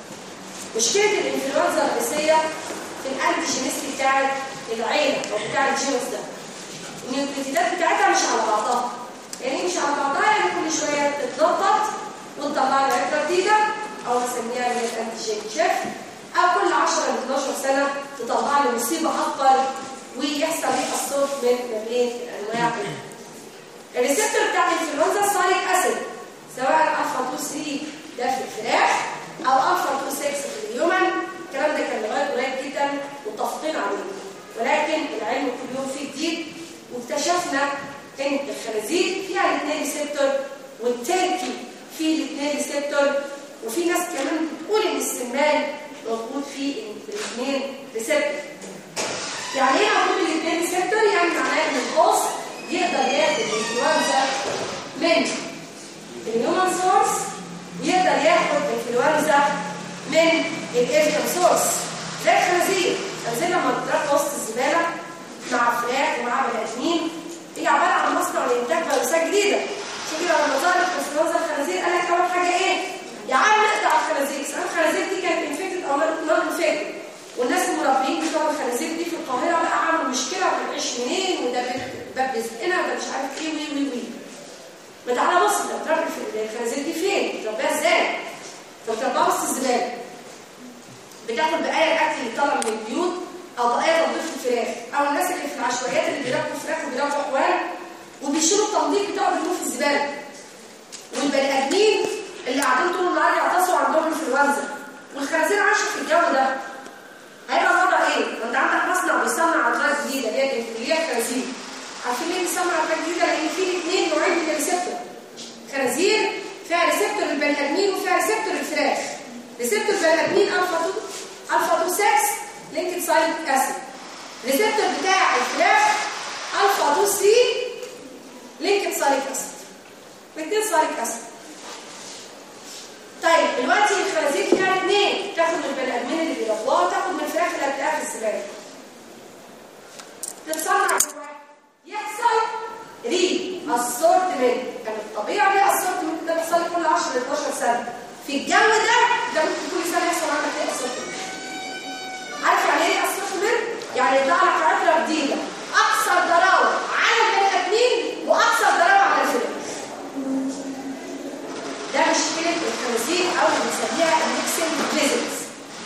مشكلة الانفلونزا الرئيسية في الانتيجينيستي بتاعت العيلة أو بتاع الجينوس ده. إن البروتينات بتاعتها مش على بعضها. يعني مش على بعضها يعني كل شوية تتنطط وتطلع لي عدة جديدة او نسميها اللي هي الانتيجين شيف او كل 10 ل 12 سنه تطلع لي مصيبه اكبر ويحصل لي الصوت من ما بين الانواع دي. الريسبتور بتاع الانفلونزا ساليك اسيد سواء الفا 2 3 ده في الفراخ او الفا 2 6 في الهيومن الكلام ده كان لغايه قريب جدا متفقين عليه ولكن العلم كل يوم فيه جديد واكتشفنا ان الخنازير فيها الاثنين ريسبتور والتركي فيه الاثنين ريسبتور وفي ناس كمان بتقول ان السمان موجود فيه الاثنين ريسبتور يعني ايه موجود الاثنين ريسبتور يعني معناه ان القوس يقدر ياخد الانفلونزا من الهيومن سورس ويقدر ياخد الانفلونزا من الافريكان سورس زي الخنازير الخنازير لما بتتربى وسط الزباله مع فراخ ومع بني ادمين هي عباره عن مصنع لانتاج فيروسات جديده عشان كده لما ظهرت انفلونزا الخنازير قال لك اول حاجه ايه؟ يا عم نقطع الخنازير سواء الخنازير دي كانت انفكتد او نون انفكتد والناس المربيين بتوع الخنازير دي في القاهره بقى عملوا مشكله وبنعيش منين وده باب رزقنا وده مش عارف ايه وي وي وي ما تعالى بص انت بتربي الخنازير دي فين؟ بتربيها ازاي؟ بتربيها وسط الزباله بتاكل بقايا الاكل اللي طالع من البيوت او بقايا تنظيف الفراخ او الناس اللي في العشوائيات اللي بيربوا فراخ وبيربوا احوال وبيشيلوا التنظيف بتاعه بيرموه في الزباله والبني ادمين اللي قاعدين طول النهار يعتصوا عندهم انفلونزا والخنازير عايشه في الجو ده هيبقى الوضع ايه؟ ما انت عندك مصنع بيصنع ادوات جديده اللي هي اللي هي الخنازير عارفين ليه بيصنع ادوات جديده؟ لان في اثنين نوعين من الريسبتور خنازير فيها ريسبتور للبني ادمين وفيها ريسبتور للفراخ ريسبتور البني ادمين الفا 2 الفا 2 6 لينكد سايليك اسيد ريسبتور بتاع الفراخ الفا 2 3 لينكد سايليك اسيد الاثنين سايليك اسيد طيب دلوقتي الخنازير فيها اثنين تاخد من البني ادمين اللي بيربوها وتاخد من الفراخ اللي هتلاقيها في الزباله تتصنع جواها يحصل ري اسورتمنت كان الطبيعي ليه اسورتمنت ده بيحصل كل 10 ل 12 سنه في الجو ده ده ممكن كل سنه يحصل عندك ايه اسورتمنت عارف يعني ايه اسورتمنت يعني يطلع لك عطره جديده اكثر ضراوه على البني ادمين واكثر ضراوه على الفراخ ده مشكلة الخنازير أو اللي بنسميها الميكسنج بليزنز.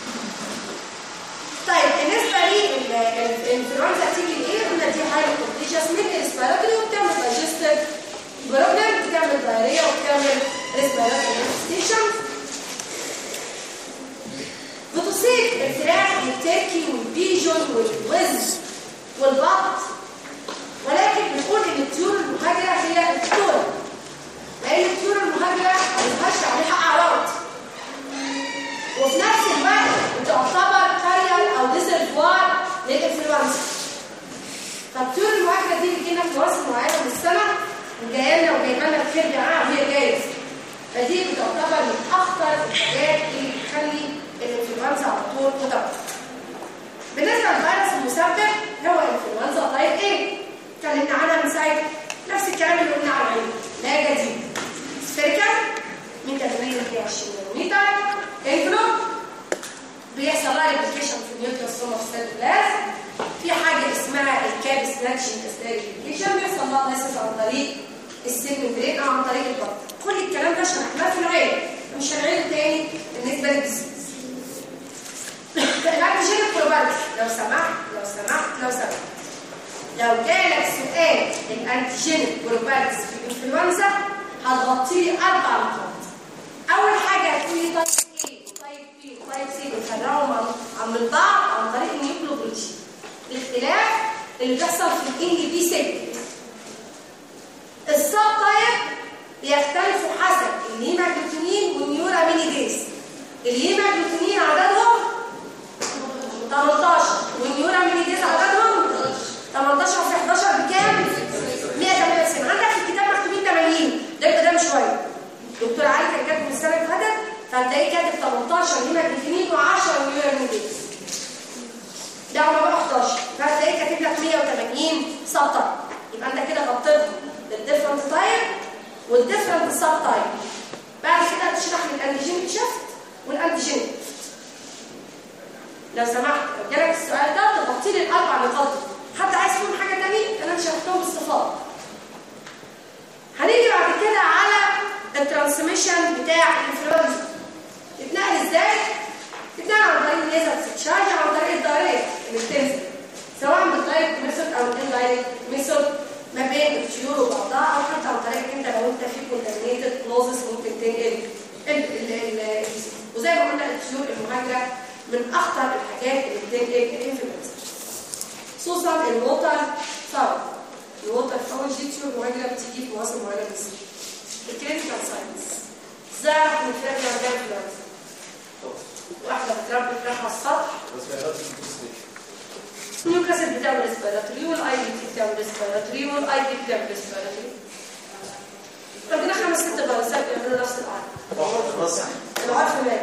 طيب بالنسبة للإنفلونزا تيجي لإيه؟ قلنا دي هاي كونتيجيوس من الريسبيراتوري وبتعمل دايجستيف بروبلم بتعمل دايريا وبتعمل ريسبيراتوري انفستيشن. بتصيب الفراخ والتركي والبيجون والوز والبط ولكن بنقول ان الطيور المهاجرة هي الطيور لان الطيور المهاجره ما لهاش عليها اعراض وفي نفس الوقت بتعتبر كارير او ريزرفوار للانفلونزا فالطيور المهاجره دي بتجينا في مواسم معينه من السنه وجايه لنا وجايبه لنا الخير معاها وهي جايز فدي بتعتبر من اخطر الحاجات اللي بتخلي الانفلونزا على طول متوقف بالنسبه للفيروس المسبب هو انفلونزا تايب ايه اتكلمنا عنها من ساعه نفس الكلام اللي قلنا على العين لا جديد سفيريكال من 80 ل 20 نانومتر انفلوب بيحصل لها ريبليكيشن في النيوكليوسوم اوف سيل بلاز في حاجه اسمها الكاب سناتشنج ريبليكيشن بيحصل لها ناسس عن طريق السيل برين او عن طريق البطن كل الكلام ده شرحناه في العين مش هنعيده تاني بالنسبه للديزيز الانتيجين بروبابيلتي لو سمحت لو سمحت لو سمحت لو جالك سؤال الانتيجينيك بروبابيلتي في الانفلونزا هتغطي لي اربع نقاط اول حاجه هتقولي تايب ايه وتايب بي وتايب سي بنفرقهم عن عن من بعض عن طريق النيوكلوبروتين الاختلاف اللي بيحصل في الان بي سيجمنت السب تايب بيختلفوا حسب الهيماجلوتينين والنيورامينيديز الهيماجلوتينين عددهم 18 والنيورامينيديز عددهم 18 في 11 بكام؟ 198 عندك في الكتاب مكتوبين 80 ده يبقى ده شويه هتلاقيه كاتب 18 هيماجلوبين و10 مليون ده على بقى 11 فهتلاقيه كاتب لك 180 سطر يبقى انت كده غطيت الديفرنت تايب والديفرنت سب تايب بعد كده تشرح لي الانتيجينيك شيفت والانتيجينيك لو سمحت لو جالك السؤال ده تغطي لي الاربع نقاط دي. حد عايز فيهم حاجه ثانيه انا شرحتهم باستفاضه هنيجي بعد كده على الترانسميشن بتاع الانفلونزا تتنقل ازاي تتنقل عن طريق الليزر تشارج عن طريق الدايركت اللي بتنزل سواء بالدايركت ميثود او الاندايركت ميثود ما بين الطيور وبعضها او حتى عن طريق انت لو انت في كونتامينيتد كلوزس ممكن تنقل ال- ال- ال- وزي ما قلنا الطيور المهاجره من اخطر الحاجات اللي بتنقل الانفلونزا خصوصا الووتر فاول الووتر فاول دي طيور مهاجره بتيجي في مواسم معينه بس الكلينيكال ساينس زرع من فراخ عندها انفلونزا واحده بتربي فراخ على السطح نيوكاسل بتعمل ريسبيراتوري والاي بي تي بتعمل ريسبيراتوري والاي بي بتعمل ريسبيراتوري عندنا خمس ست فيروسات بيعملوا نفس العرض العرف مات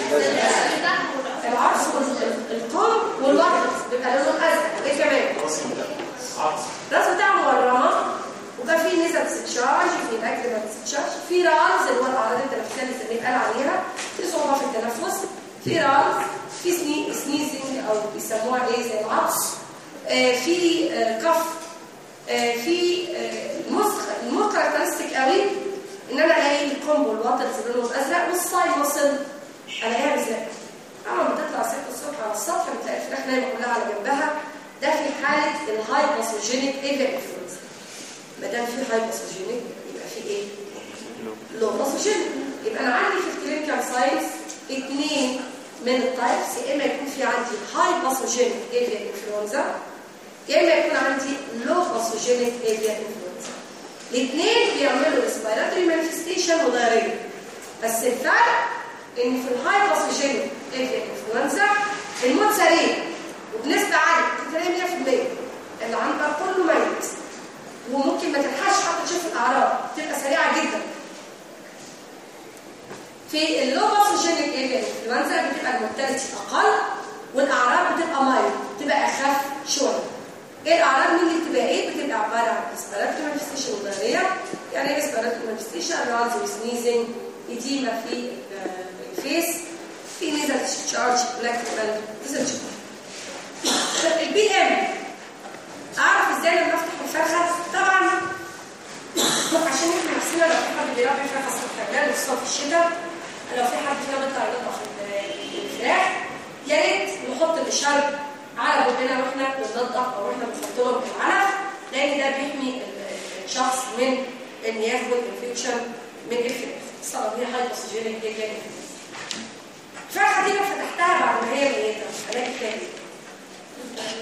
العرف والقم والوحدة بيبقى لونهم ازرق وايه كمان الراس بتاعه مورمه وكان في نسب استشارج في الاكتيفال استشارج في رالز اللي هو الاعراض التنفسيه اللي سميت قال عليها في صعوبه في التنفس في رالز في سني سنيزنج او بيسموها ايه زي العطس آه في آه كف آه في آه المخ المخ كاركترستيك قوي ان انا الاقي الكومبو الوتر اللي لونه ازرق والسايد ماسل الاقيها مزرقه اول ما تطلع 6 الصبح على السطح بتلاقي الفراخ نايمه كلها على جنبها ده في حاله الهاي باثوجينيك ايفير انفلونزا ما دام في هاي باثوجينيك يبقى في ايه؟ لو باثوجينيك يبقى انا عندي في الكلينيكال ساينس اثنين من التايبس يا اما يكون في عندي هاي باثوجينيك ايفير انفلونزا يا اما يكون عندي لو باثوجينيك ايفير انفلونزا الاثنين بيعملوا ريسبيراتوري مانيفستيشن ودايريه بس الفرق ان في الهاي باثوجينيك ايفير انفلونزا الموت سريع وبنسبه عاليه تلاقي 100% اللي عندك كله ميت وممكن ما تلحقش حتى تشوف الاعراض تبقى سريعه جدا في اللو باثوجينيك ايفير انفلونزا بتبقى المورتاليتي اقل والاعراض بتبقى مايل بتبقى اخف شويه ايه الاعراض مين اللي بتبقى ايه بتبقى عباره عن ريسبيراتوري مانيفستيشن وضرريه يعني ايه ريسبيراتوري مانيفستيشن رالز وسنيزنج اديما في الفيس في نيزل تشارج لاكتيفال نيزل البي ام اعرف ازاي لما افتح الفرخه طبعا عشان احنا نفسنا لو في حد بيربي فرخه الصبح الليل خصوصا في الشتاء لو في حد فينا بيطلع ينظف الفراخ يا ريت نحط الاشارب على بقنا واحنا بننظف او واحنا بنحط لهم العلف لان ده بيحمي الشخص من ان ياخد انفكشن من الفراخ طبعا هي هاي اوكسجينيك هي كده الفرخه دي لو فتحتها بعد ما هي ميته الاقي فيها ايه؟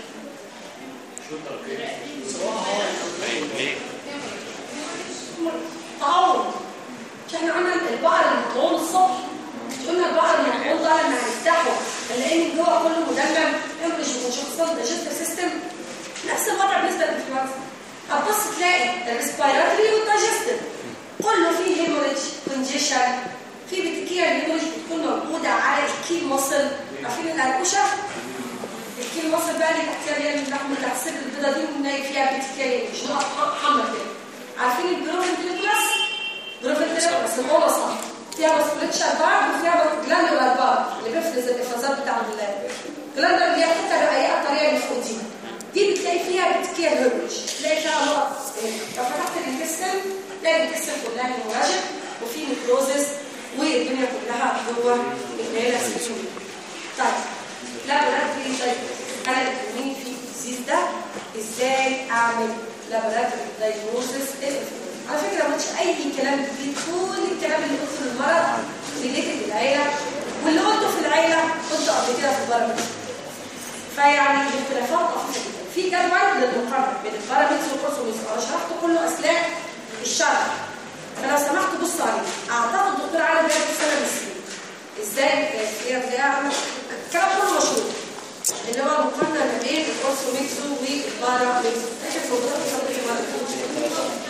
تعاون مش احنا قلنا البقر المطعون الصبح مش قلنا البقر المطعون ده لما هنفتحه هنلاقي من جوه كله مدمم يمرش وشخصات دايجستيف سيستم نفس الوضع بالنسبه للانفلونزا هتبص تلاقي الريسبيراتوري والدايجستيف كله فيه هيموريج كونجيشن في بتكيه الهيموريج بتكون موجوده على الكيل مصل عارفين الهرقوشه الكيل مصل بقى اللي تحتها اللي هي اللحم بتاع الصدر البيضه دي بنلاقي فيها بتكيه مش نقط حمر كده عارفين البروفنتريكولاس بروفنتريكولاس بس الأولى صح فيها باسكوليتشر بارد وفيها جلاندولار بارد اللي بيفرز الافرازات بتاع الجلاندولار اللي هي الحته الرقيقه الطريه اللي فوق دي دي بتلاقي فيها بتكيه هيرج تلاقي فيها نقط لو فتحت الانتستين تلاقي الانتستين كلها هيموراجيك وفي نيكروزس والدنيا كلها جوه الهيلا سيتومي طيب لا بلاد طيب انا اللي في الديزيز ده ازاي اعمل لابوراتوري دايجنوستس على فكره ما قلتش اي كلام جديد كل الكلام اللي قلته للمرض ريليتد للعيله واللي قلته في العيله قلته قبل كده في البارامتر فيعني الاختلافات طفيفه جدا في جدول للمقارنه بين البارامتر والكورسوميس انا شرحت كله اثناء الشرح فلو سمحت بصوا عليه اعتقد الدكتور علي بيعمل سنه من السنين ازاي هي ازاي الكلام كله مشهور اللي هو المقارنه ما بين الكورسوميكسو والبارامتر اخر موضوع في صدر المرض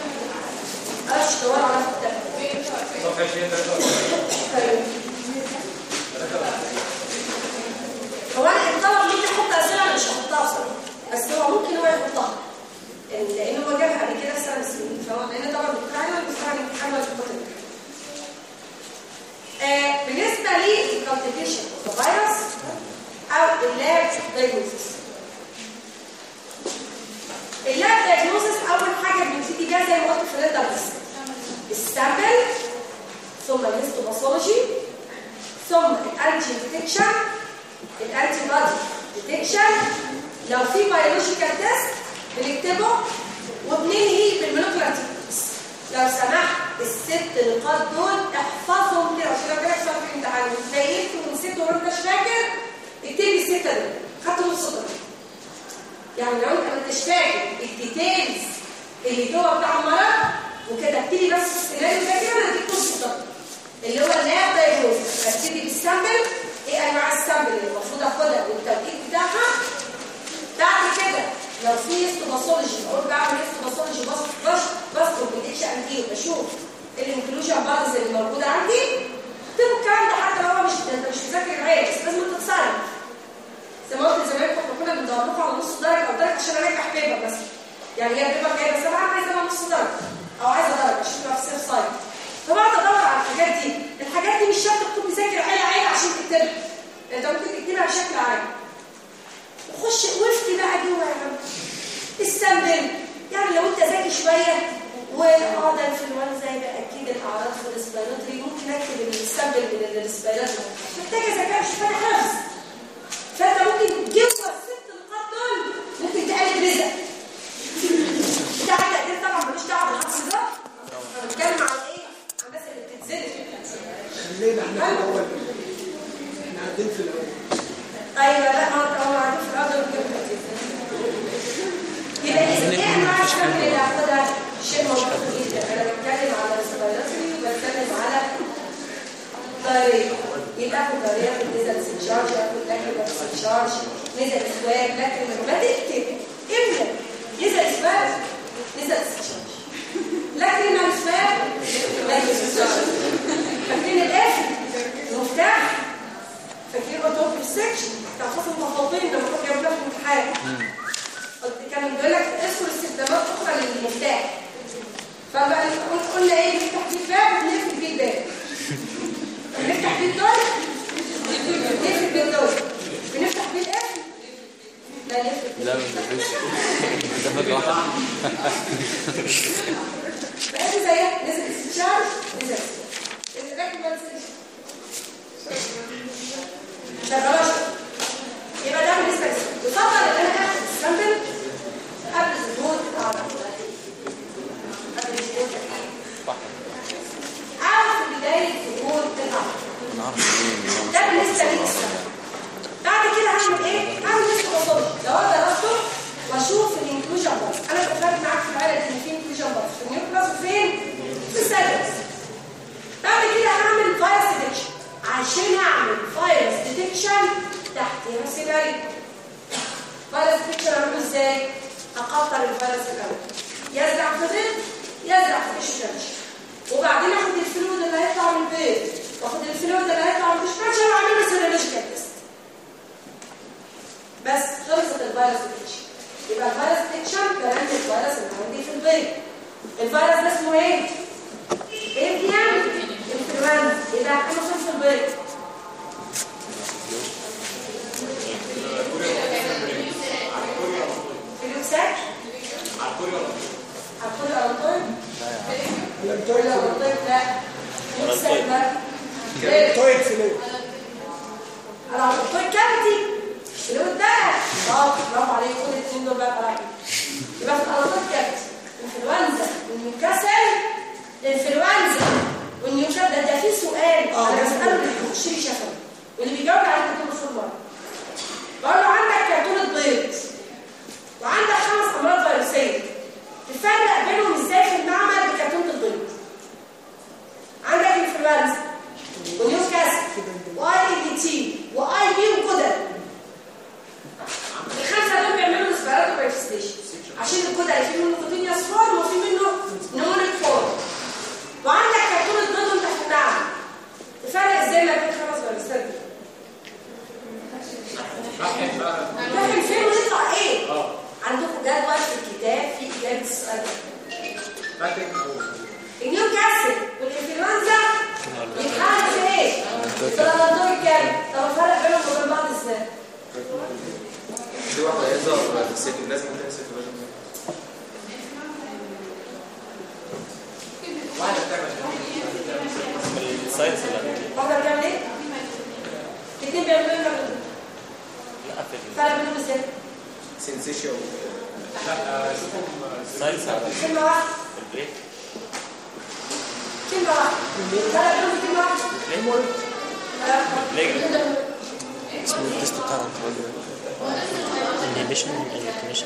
معرفش دوروا على في الكتاب صفحة 20 طيب او ممكن هو يحطها يعني لان هو جابها قبل كده في سنه من السنين فهو لان طبعا بتاعنا بنستعمل الامتحان ولا بنحط الامتحان آه، بالنسبه للكالتيفيشن اوف فيروس او اللاب دايجنوستس اللاب دايجنوستس اول حاجه بنبتدي بيها زي ما قلت في الانترنت السامبل ثم الهيستوباثولوجي ثم الانتي ديتكشن الانتي بادي ديتكشن لو في بيولوجيكال تيست بنكتبه وبننهي بالمولكيولار تكنيكس لو سمحت الست نقاط دول احفظهم كده عشان لو جالك سؤال في الامتحان وتنيلت ونسيت وما انتش فاكر اكتبي السته دول خدت نص سطر يعني لو انت ما انتش فاكر الديتيلز اللي جوه بتاع المرض وكتبت لي بس السيناريو ده كده انا اديك نص سطر اللي هو اللاب دايجنوستس ابتدي بالسامبل ايه انواع السامبل اللي المفروض اخدها والتوقيت بتاعها بعد كده لو في هيستوباثولوجي اقول بعمل هيستوباثولوجي بس بس بس بالاتش ان دي بشوف الانكلوجن بارز اللي موجوده عندي اكتبوا الكلام ده حتى لو هو مش انت مش مذاكر معايا بس لازم تتصرف زي ما قلت زمان كنا كنا بندور لكم على نص درجه او درجه عشان انجح بيبر بس يعني هي البيبر جايبه سبعه عايزه لها نص درجه او عايزه درجه عشان تبقى في السيف سايد فبقعد ادور على الحاجات دي الحاجات دي مش شرط تكون مذاكر عيله عيله عشان تكتبها انت ممكن تكتبها بشكل عام وخش وفتي بقى جوه يا عم السامبل يعني لو انت ذكي شويه واه ده الانفلونزا يبقى اكيد الاعراض في الريسبيراتوري ممكن اكتب السامبل من الريسبيراتوري محتاجه ذكاء مش محتاجه حفظ فانت ممكن جوه الست نقاط دول ممكن تقلب رزق بتاع التقدير طبعا ملوش دعوه بالحفظ ده انا بتكلم عن ايه؟ عن الناس اللي بتتزنق خلينا احنا في الاول احنا قاعدين في الاول ايوه لا ما انت هو عارف في الارض والجبهه يبقى اذا ايه انواع الشكل اللي هاخدها شيء موجود جدا انا بتكلم على الريسبيراتوري وبتكلم على طريق يبقى اخد طريقه في النزل سنشارج اخد لكن سنشارج نزل اسواق لكن ما تكتب املا نزل اسواق نزل سنشارج لكن ما اسواق لكن سنشارج فاكرين الاف المفتاح فاكرين قلت في السكشن بتاع فصل المخاطبين لما كنت جايب لها في الامتحان قلت كان بيقول لك اذكر استخدامات اخرى للمفتاح فبقى قلت قلنا ايه بنفتح بيه الباب بنقفل بيه الباب بنفتح بيه الدور بنقفل بيه الدور بنفتح بيه القفل لا نقفل بيه لا ما بيفرقش ده فجأة واحدة بقى زيها نزل استشارة نزل استشارة راكب ما نزلش ده بلاش يبقى ده بالنسبه لي يفضل ان انا اخد السامبل قبل ظهور الاعراض قبل ظهور الاعراض او في بدايه ظهور الاعراض نعرف منين ده بالنسبه لي السامبل بعد كده هعمل ايه؟ هعمل نسبه بصري لو انا درسته واشوف الانكلوجن بارس انا بتفرق معاك في الحاله دي ان في انكلوجن بارس في النيوكلاس وفين؟ في السيرفس بعد كده هعمل فايروس ديتكشن عشان اعمل فايروس ديتكشن تحتها سيناريو فايروس ديتكشن اعمله ازاي؟ اقطر الفيروس الاول يزرع في ظل يزرع في الشمس وبعدين اخد الفلويد اللي هيطلع من البيض واخد الفلويد اللي هيطلع من الشمس واعمل له سيرولوجيكال تيست بس خلصت الفيروس ديتكشن يبقى الفيروس ديتكشن كلام الفيروس اللي عندي في البيض الفيروس ده اسمه ايه؟ ايه بيعمل؟ انفلونزا يبقى هكتبه فين في البيض؟ في اليوكسات؟ على الكوري ألانتوين؟ الانتويد الألانتوين لا اليوكسات لا إيه؟ الانتويد في ليه الألانتوين كافيتي اللي قدام اه برافو عليك خد الاثنين دول بقى براحتك يبقى في الألانتوين كافيتي انفلونزا والنيوكاسل انفلونزا والنيوكاسل ده ده في سؤال آه، انا ده بساله سؤال. اللي بيخش شفوي واللي بيجاوب عليه كل صور مره بقول له عندك كرتونه بيض وعندك خمس امراض فيروسيه تفرق بينهم ازاي في المعمل بكرتونه البيض عندك انفلونزا ونيوكاسل واي اي دي تي واي بي وكده الخمسه دول بيعملوا سبيراتو مانيفستيشن عشان الكودا في منه كوتينيوس فورم وفي منه نمونيك فورم وعندك كرتونه بيض وانت في المعمل تفرق الانفلاماتوري كام طب الفرق بينهم وبين بعض ازاي في واحدة يظهر في السيت لازم تلاقي سيت واحدة بتعمل الساينس ولا واحده بتعمل ايه الاثنين بيعملوا ايه مع- لا في الفرق بينهم ازاي سنسيشن الساينس على كلمه واحده البريك كلمه واحده الفرق بينهم كلمه واحده اسمه التست بتاع الانتروديو انهيبيشن انهيبيشن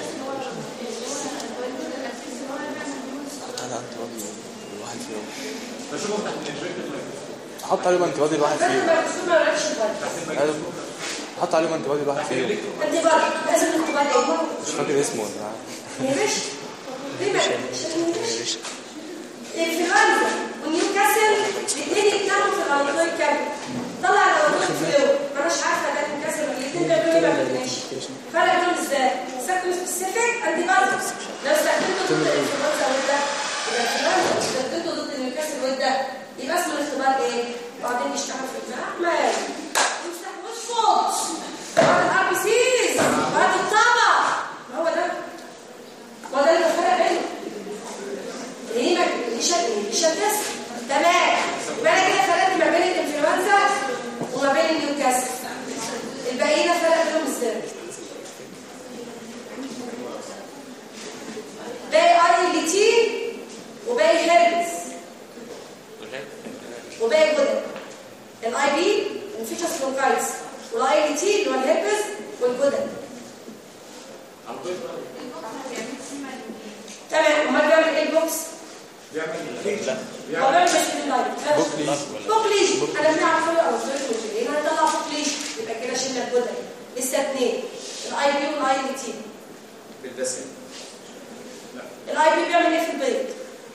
بتاع الانتروديو الواحد فيهم حط عليهم انتبادي الواحد لازم فيهم ما تكون ما لكش بالك أيوة. حط عليهم انتبادي الواحد فيهم انت بالك لازم الاختبار ايه مش فاكر اسمه ولا عارف. يا باشا ليه ما عشان الانفلونزا ونيوكاسل الاثنين يتناموا في الانفلونزا كامل طلع الانفلونزا فلو ما اناش عارفه ده نيوكاسل ولا الاثنين بيعملوا ايه ما بيعملوش فرق بينهم ازاي سكن سبيسيفيك انتي بادي لو استخدمته ضد الانفلونزا وده يبقى الانفلونزا استخدمته ضد النيوكاسل وده يبقى اسمه الاختبار ايه وبعدين يشتغل في المعمل يمسح وش فوت بعد الار بي سيز بعد الطبع ما هو ده هو ده اللي الفرق بينهم ليه ما ليش ليش تست تمام يبقى انا كده فرقت ما بين الانفلونزا وما بين النيوكاسل الباقيين فرق بينهم ازاي باقي اي ال تي وباقي هيربس وباقي جدد الاي بي الفيتشرز برونكايتس والاي ال تي اللي هو الهيربس والجدد تمام امال بيعمل ايه البوكس هو بيعمل بس اللايف بوكليش انا بنعرف ايه او زوج انا هطلع بوكليش يبقى كده شلنا الجدد لسه اثنين الاي بي والاي ال تي بالدسم الاي بي بيعمل ايه في البيض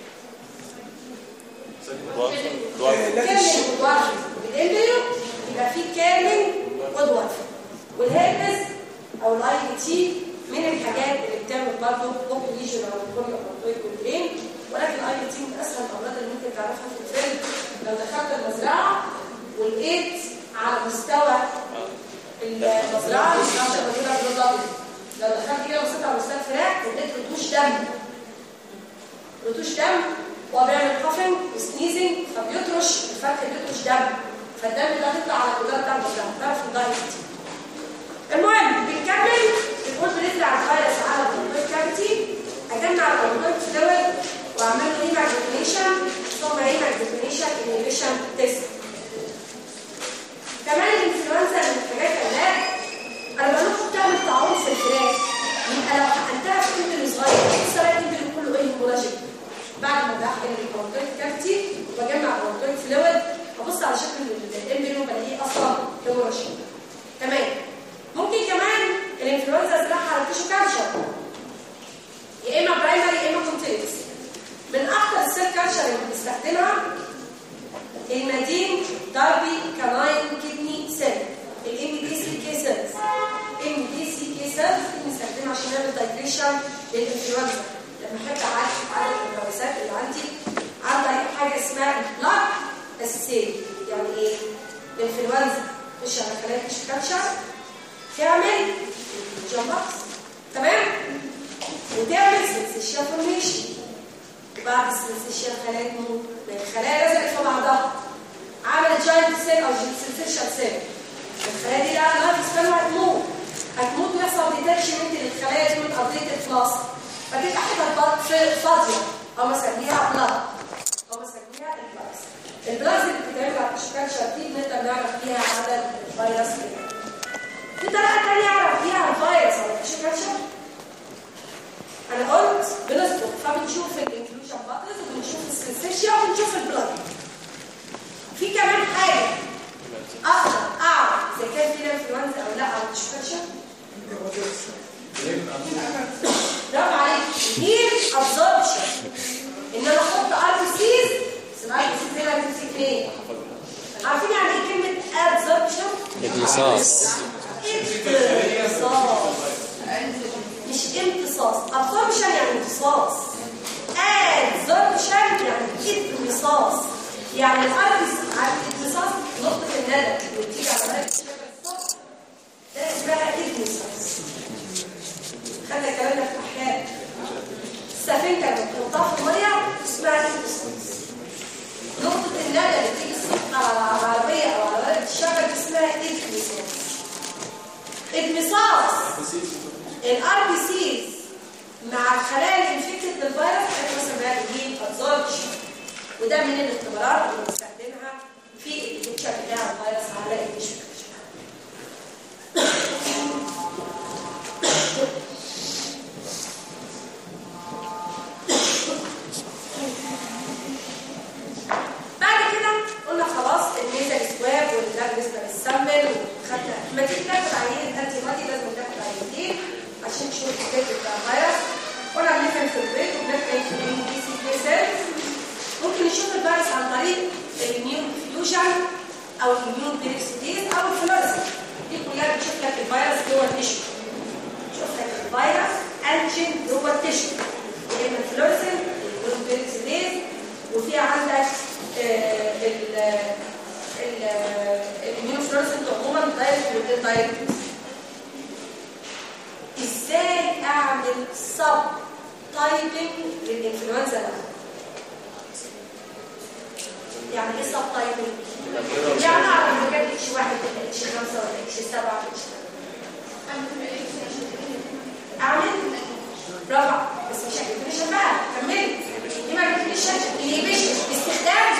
كامل ودوارف الامبريو يبقى فيه كامل ودوارف والهيربس او الاي تي من الحاجات اللي بتعمل برضه بوك ليجن او كل بروتويد كومبلين ولكن الاي تي من اسهل الامراض اللي ممكن تعرفها في الفيلم لو دخلت المزرعه ولقيت على مستوى المزرعه المزرعه موجوده بالضبط لو دخلت كده وصلت على مستوى الفراخ ولقيت رتوش دم رتوش دم هو بيعمل كافينج وسنيزنج فبيطرش الفرخ بيطرش دم فالدم ده بيطلع على جدار الدم بتاعه تعرف الدايت المهم بنكمل بنقول بنزرع الفيروس على البلوتويد كافيتي اجمع البلوتويد فلويد واعمل له ايماج ديفينيشن ثم ايماج ديفينيشن انهبيشن تيست كمان الانفلونزا من الحاجات العلاج انا بقول لكم بتعمل تعويض في الفراخ يبقى لو حقنتها في الكبد الصغير لسه بقى الكبد كله ايه هيمولاجيك بعد ما بحقن البلوتويد كافيتي وبجمع البلوتويد فلويد ببص على شكل الامبريو بلاقيه اصلا هيمولاجيك تمام ممكن كمان الانفلونزا ازرعها على تيشو كالشر يا اما برايمري يا اما كونتينس من اكتر السيل كالشر اللي بنستخدمها المدين داربي كاناين كدني سيل الام دي سي كي سيلز ام دي سي كي سيلز بنستخدمها عشان نعمل دايجريشن للانفلونزا لما احب اعرف عدد الفيروسات اللي عندي عندي حاجه اسمها بلاك السيل يعني ايه الانفلونزا مش على خلايا تيشو كالشر تعمل جمبكس تمام وتعمل سنسيشن فورميشن وبعد السنسيشن خلايا تموت الخلايا لزقت في بعضها عملت جاينت سيل او سنسيشن سيل الخلايا دي لا لا تستنى هتموت هتموت ويحصل ديتاتشمنت للخلايا دي من ارضيه الفلاس فتبقى حتت فاضيه او مسميها بلاد او مسميها البلاس البلاس اللي بتتعمل على التشكال دي بنقدر نعرف فيها عدد الفيروس كده في طريقه ثانيه اعرف بيها الفيروس على التشكال انا قلت بنصبغ فبنشوف الانكلوجن باترز وبنشوف السنسيشن وبنشوف البلاد في كمان حاجه اقدر اعرف اذا كان في انفلونزا او لا على التشكال برافو عليك هيل ابزوربشن ان انا احط ار بي سيز سمعت سيز هنا تمسك فين عارفين يعني ايه كلمه ابزوربشن امتصاص امتصاص مش امتصاص ابزوربشن يعني امتصاص ادزوربشن يعني امتصاص يعني الار بي سي الامتصاص نقطه الندى الار بي سيز مع الخلايا الانفكتد بالفيروس هيحصل بقى بيجيب ابزوربشن وده من الاختبارات اللي بنستخدمها في الديتكشن بتاع الفيروس على التشو بعد كده قلنا خلاص النيزل سواب والبلاك بالنسبه للسامبل وخدنا لما تيجي تاخد عينه انتي بادي لازم تاخد عينتين عشان تشوف الفكر بتاع الفيروس قلنا بنفهم في البيت وبنفهم في البي سي بي سيلز ممكن نشوف الفيروس عن طريق الاميون فيوجن او الاميون ديركسيديز او الفلوريسنت دي كلها بتشوف لك الفيروس جوه التشو تشوف لك الفيروس انجن جوه التشو يا اما الفلوريسنت الاميون ديركسيديز وفي عندك الاميونوفلورسنت عموما دايركت وغير دايركت ازاي اعمل سب تايبنج للانفلونزا ده يعني ايه سب تايبنج يعني اعرف اذا كان اتش واحد ولا اتش خمسه ولا اتش سبعه ولا اتش اعمل برافو بس مش هتفرش بقى كملي دي ما بتفرش الانيبيشن باستخدام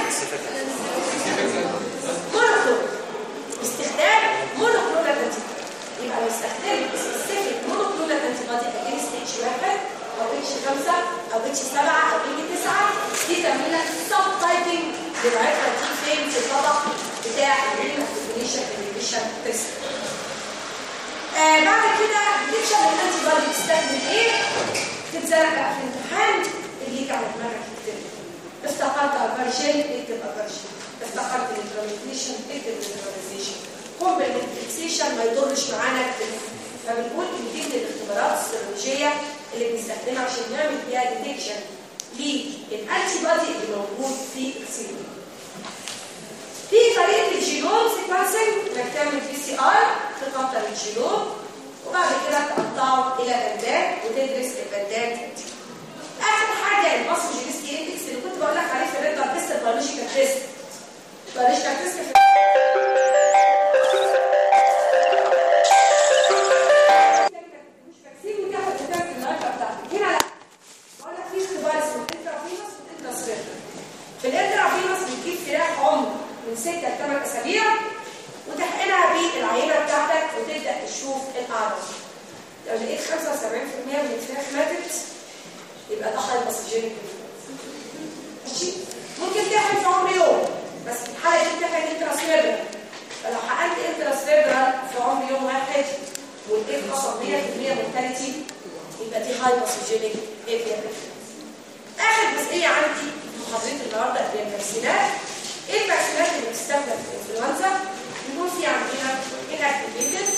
مونوكلور باستخدام مونوكلور انتي يبقى لو استخدمت سبيسيفيك مونوكلور انتي بادي اجينست اتش واحد او اتش خمسه او اتش سبعه او اتش تسعه دي تعمل لك سب تايبنج للعرفه دي فين في الطبق بتاع الانيبيشن الانيبيشن تيست آه بعد كده بتكشف الانتي بادي بتستخدم ايه تتزرع بقى في الامتحان اللي يجي على دماغك تكتب افتقرت افرجين اكتب افرجين افتقرت الانترميتيشن اكتب الانترميتيشن كومبلمنتيشن ما يضرش معانا كتير فبنقول ان دي من الاختبارات السيرولوجيه اللي بنستخدمها عشان نعمل بيها ديتكشن للانتي بادي اللي موجود في السيلول في طريقه الجينوم سيكونسنج انك تعمل بي سي ار تقطع الجينوم وبعد كده تقطعه الى بندات وتدرس البندات اخر حاجه الباسوجينيستي اندكس اللي كنت بقول لك عليه في الريتر تيست البيولوجيكال تيست البيولوجيكال تيست في مش فاكسين وتاخد وتاخد النهارده بتاعتك هنا لا بقول لك في اختبار اسمه الانترافينوس والانتراسفيرال في الانترافينوس بتجيب فراخ عمر من 6 ل 8 اسابيع وتحقنها بالعينه بتاعتك وتبدا تشوف الاعراض لو لقيت 75% من الفراخ ماتت يبقى ده هايبوسجينيك ماشي ممكن تحقن في عمر يوم بس في الحاله دي بتحقن انتراسفيرال فلو حقنت انتراسفيرال في عمر يوم واحد ولقيت حصل 100% مورتاليتي يبقى دي هايبوسجينيك افيا اخر جزئيه عندي في محاضرتي النهارده هي الفاكسينات ايه الفاكسينات اللي بتستخدم في الانفلونزا بيكون في عندنا inactivated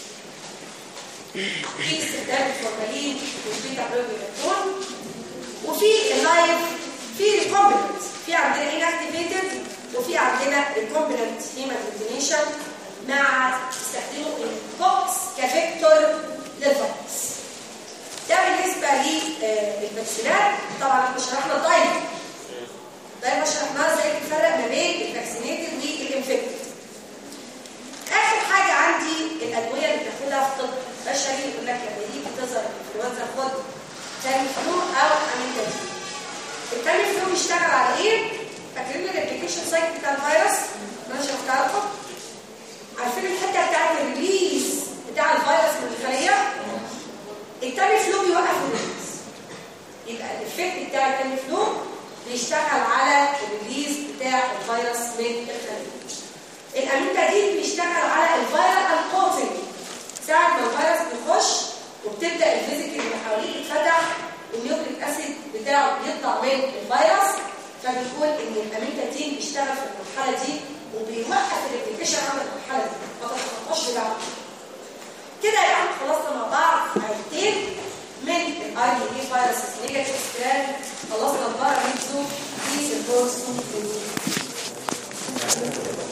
في استخدام الفورمالين والبيتا بروبيلاتون وفي اللايف في ريكومبيننت في عندنا inactivated وفي عندنا ريكومبيننت هيماتوجينيشن مع استخدموا الكوكس كفيكتور للفيروس ده بالنسبه للفاكسينات طبعا احنا شرحنا الدايما دايما شرحناها ازاي تفرق ما بين الفاكسينيتد والانفكتد اخر حاجه عندي الادويه اللي بتاخدها في طب بشري يقول لك لما يجي تظهر الانفلونزا خد تاني فلو او اميتازين التاني فلو بيشتغل على ايه فاكرين الريبليكيشن سايكل بتاع الفيروس انا شرحتها لكم عارفين الحته بتاعت الريليز بتاع الفيروس من الخليه التاني فلو بيوقف الريليز يبقى الافكت بتاع التاني فلو بيشتغل على الريليز بتاع الفيروس من الخليه الاميتادين بيشتغل على الفيرال كوتنج ساعه ما الفيروس بيخش وبتبدا الفيزيكال اللي حواليه يتفتح النيوكليك اسيد بتاعه يطلع من الفيروس فبنقول ان الاميتادين بيشتغل في المرحله دي وبيوقف الريبليكيشن عن المرحله دي ما تتخطاش بعد كده يعني خلصنا مع بعض عينتين من الاي دي فيروس نيجاتيف ستراند خلصنا الباراميتزو في البورسو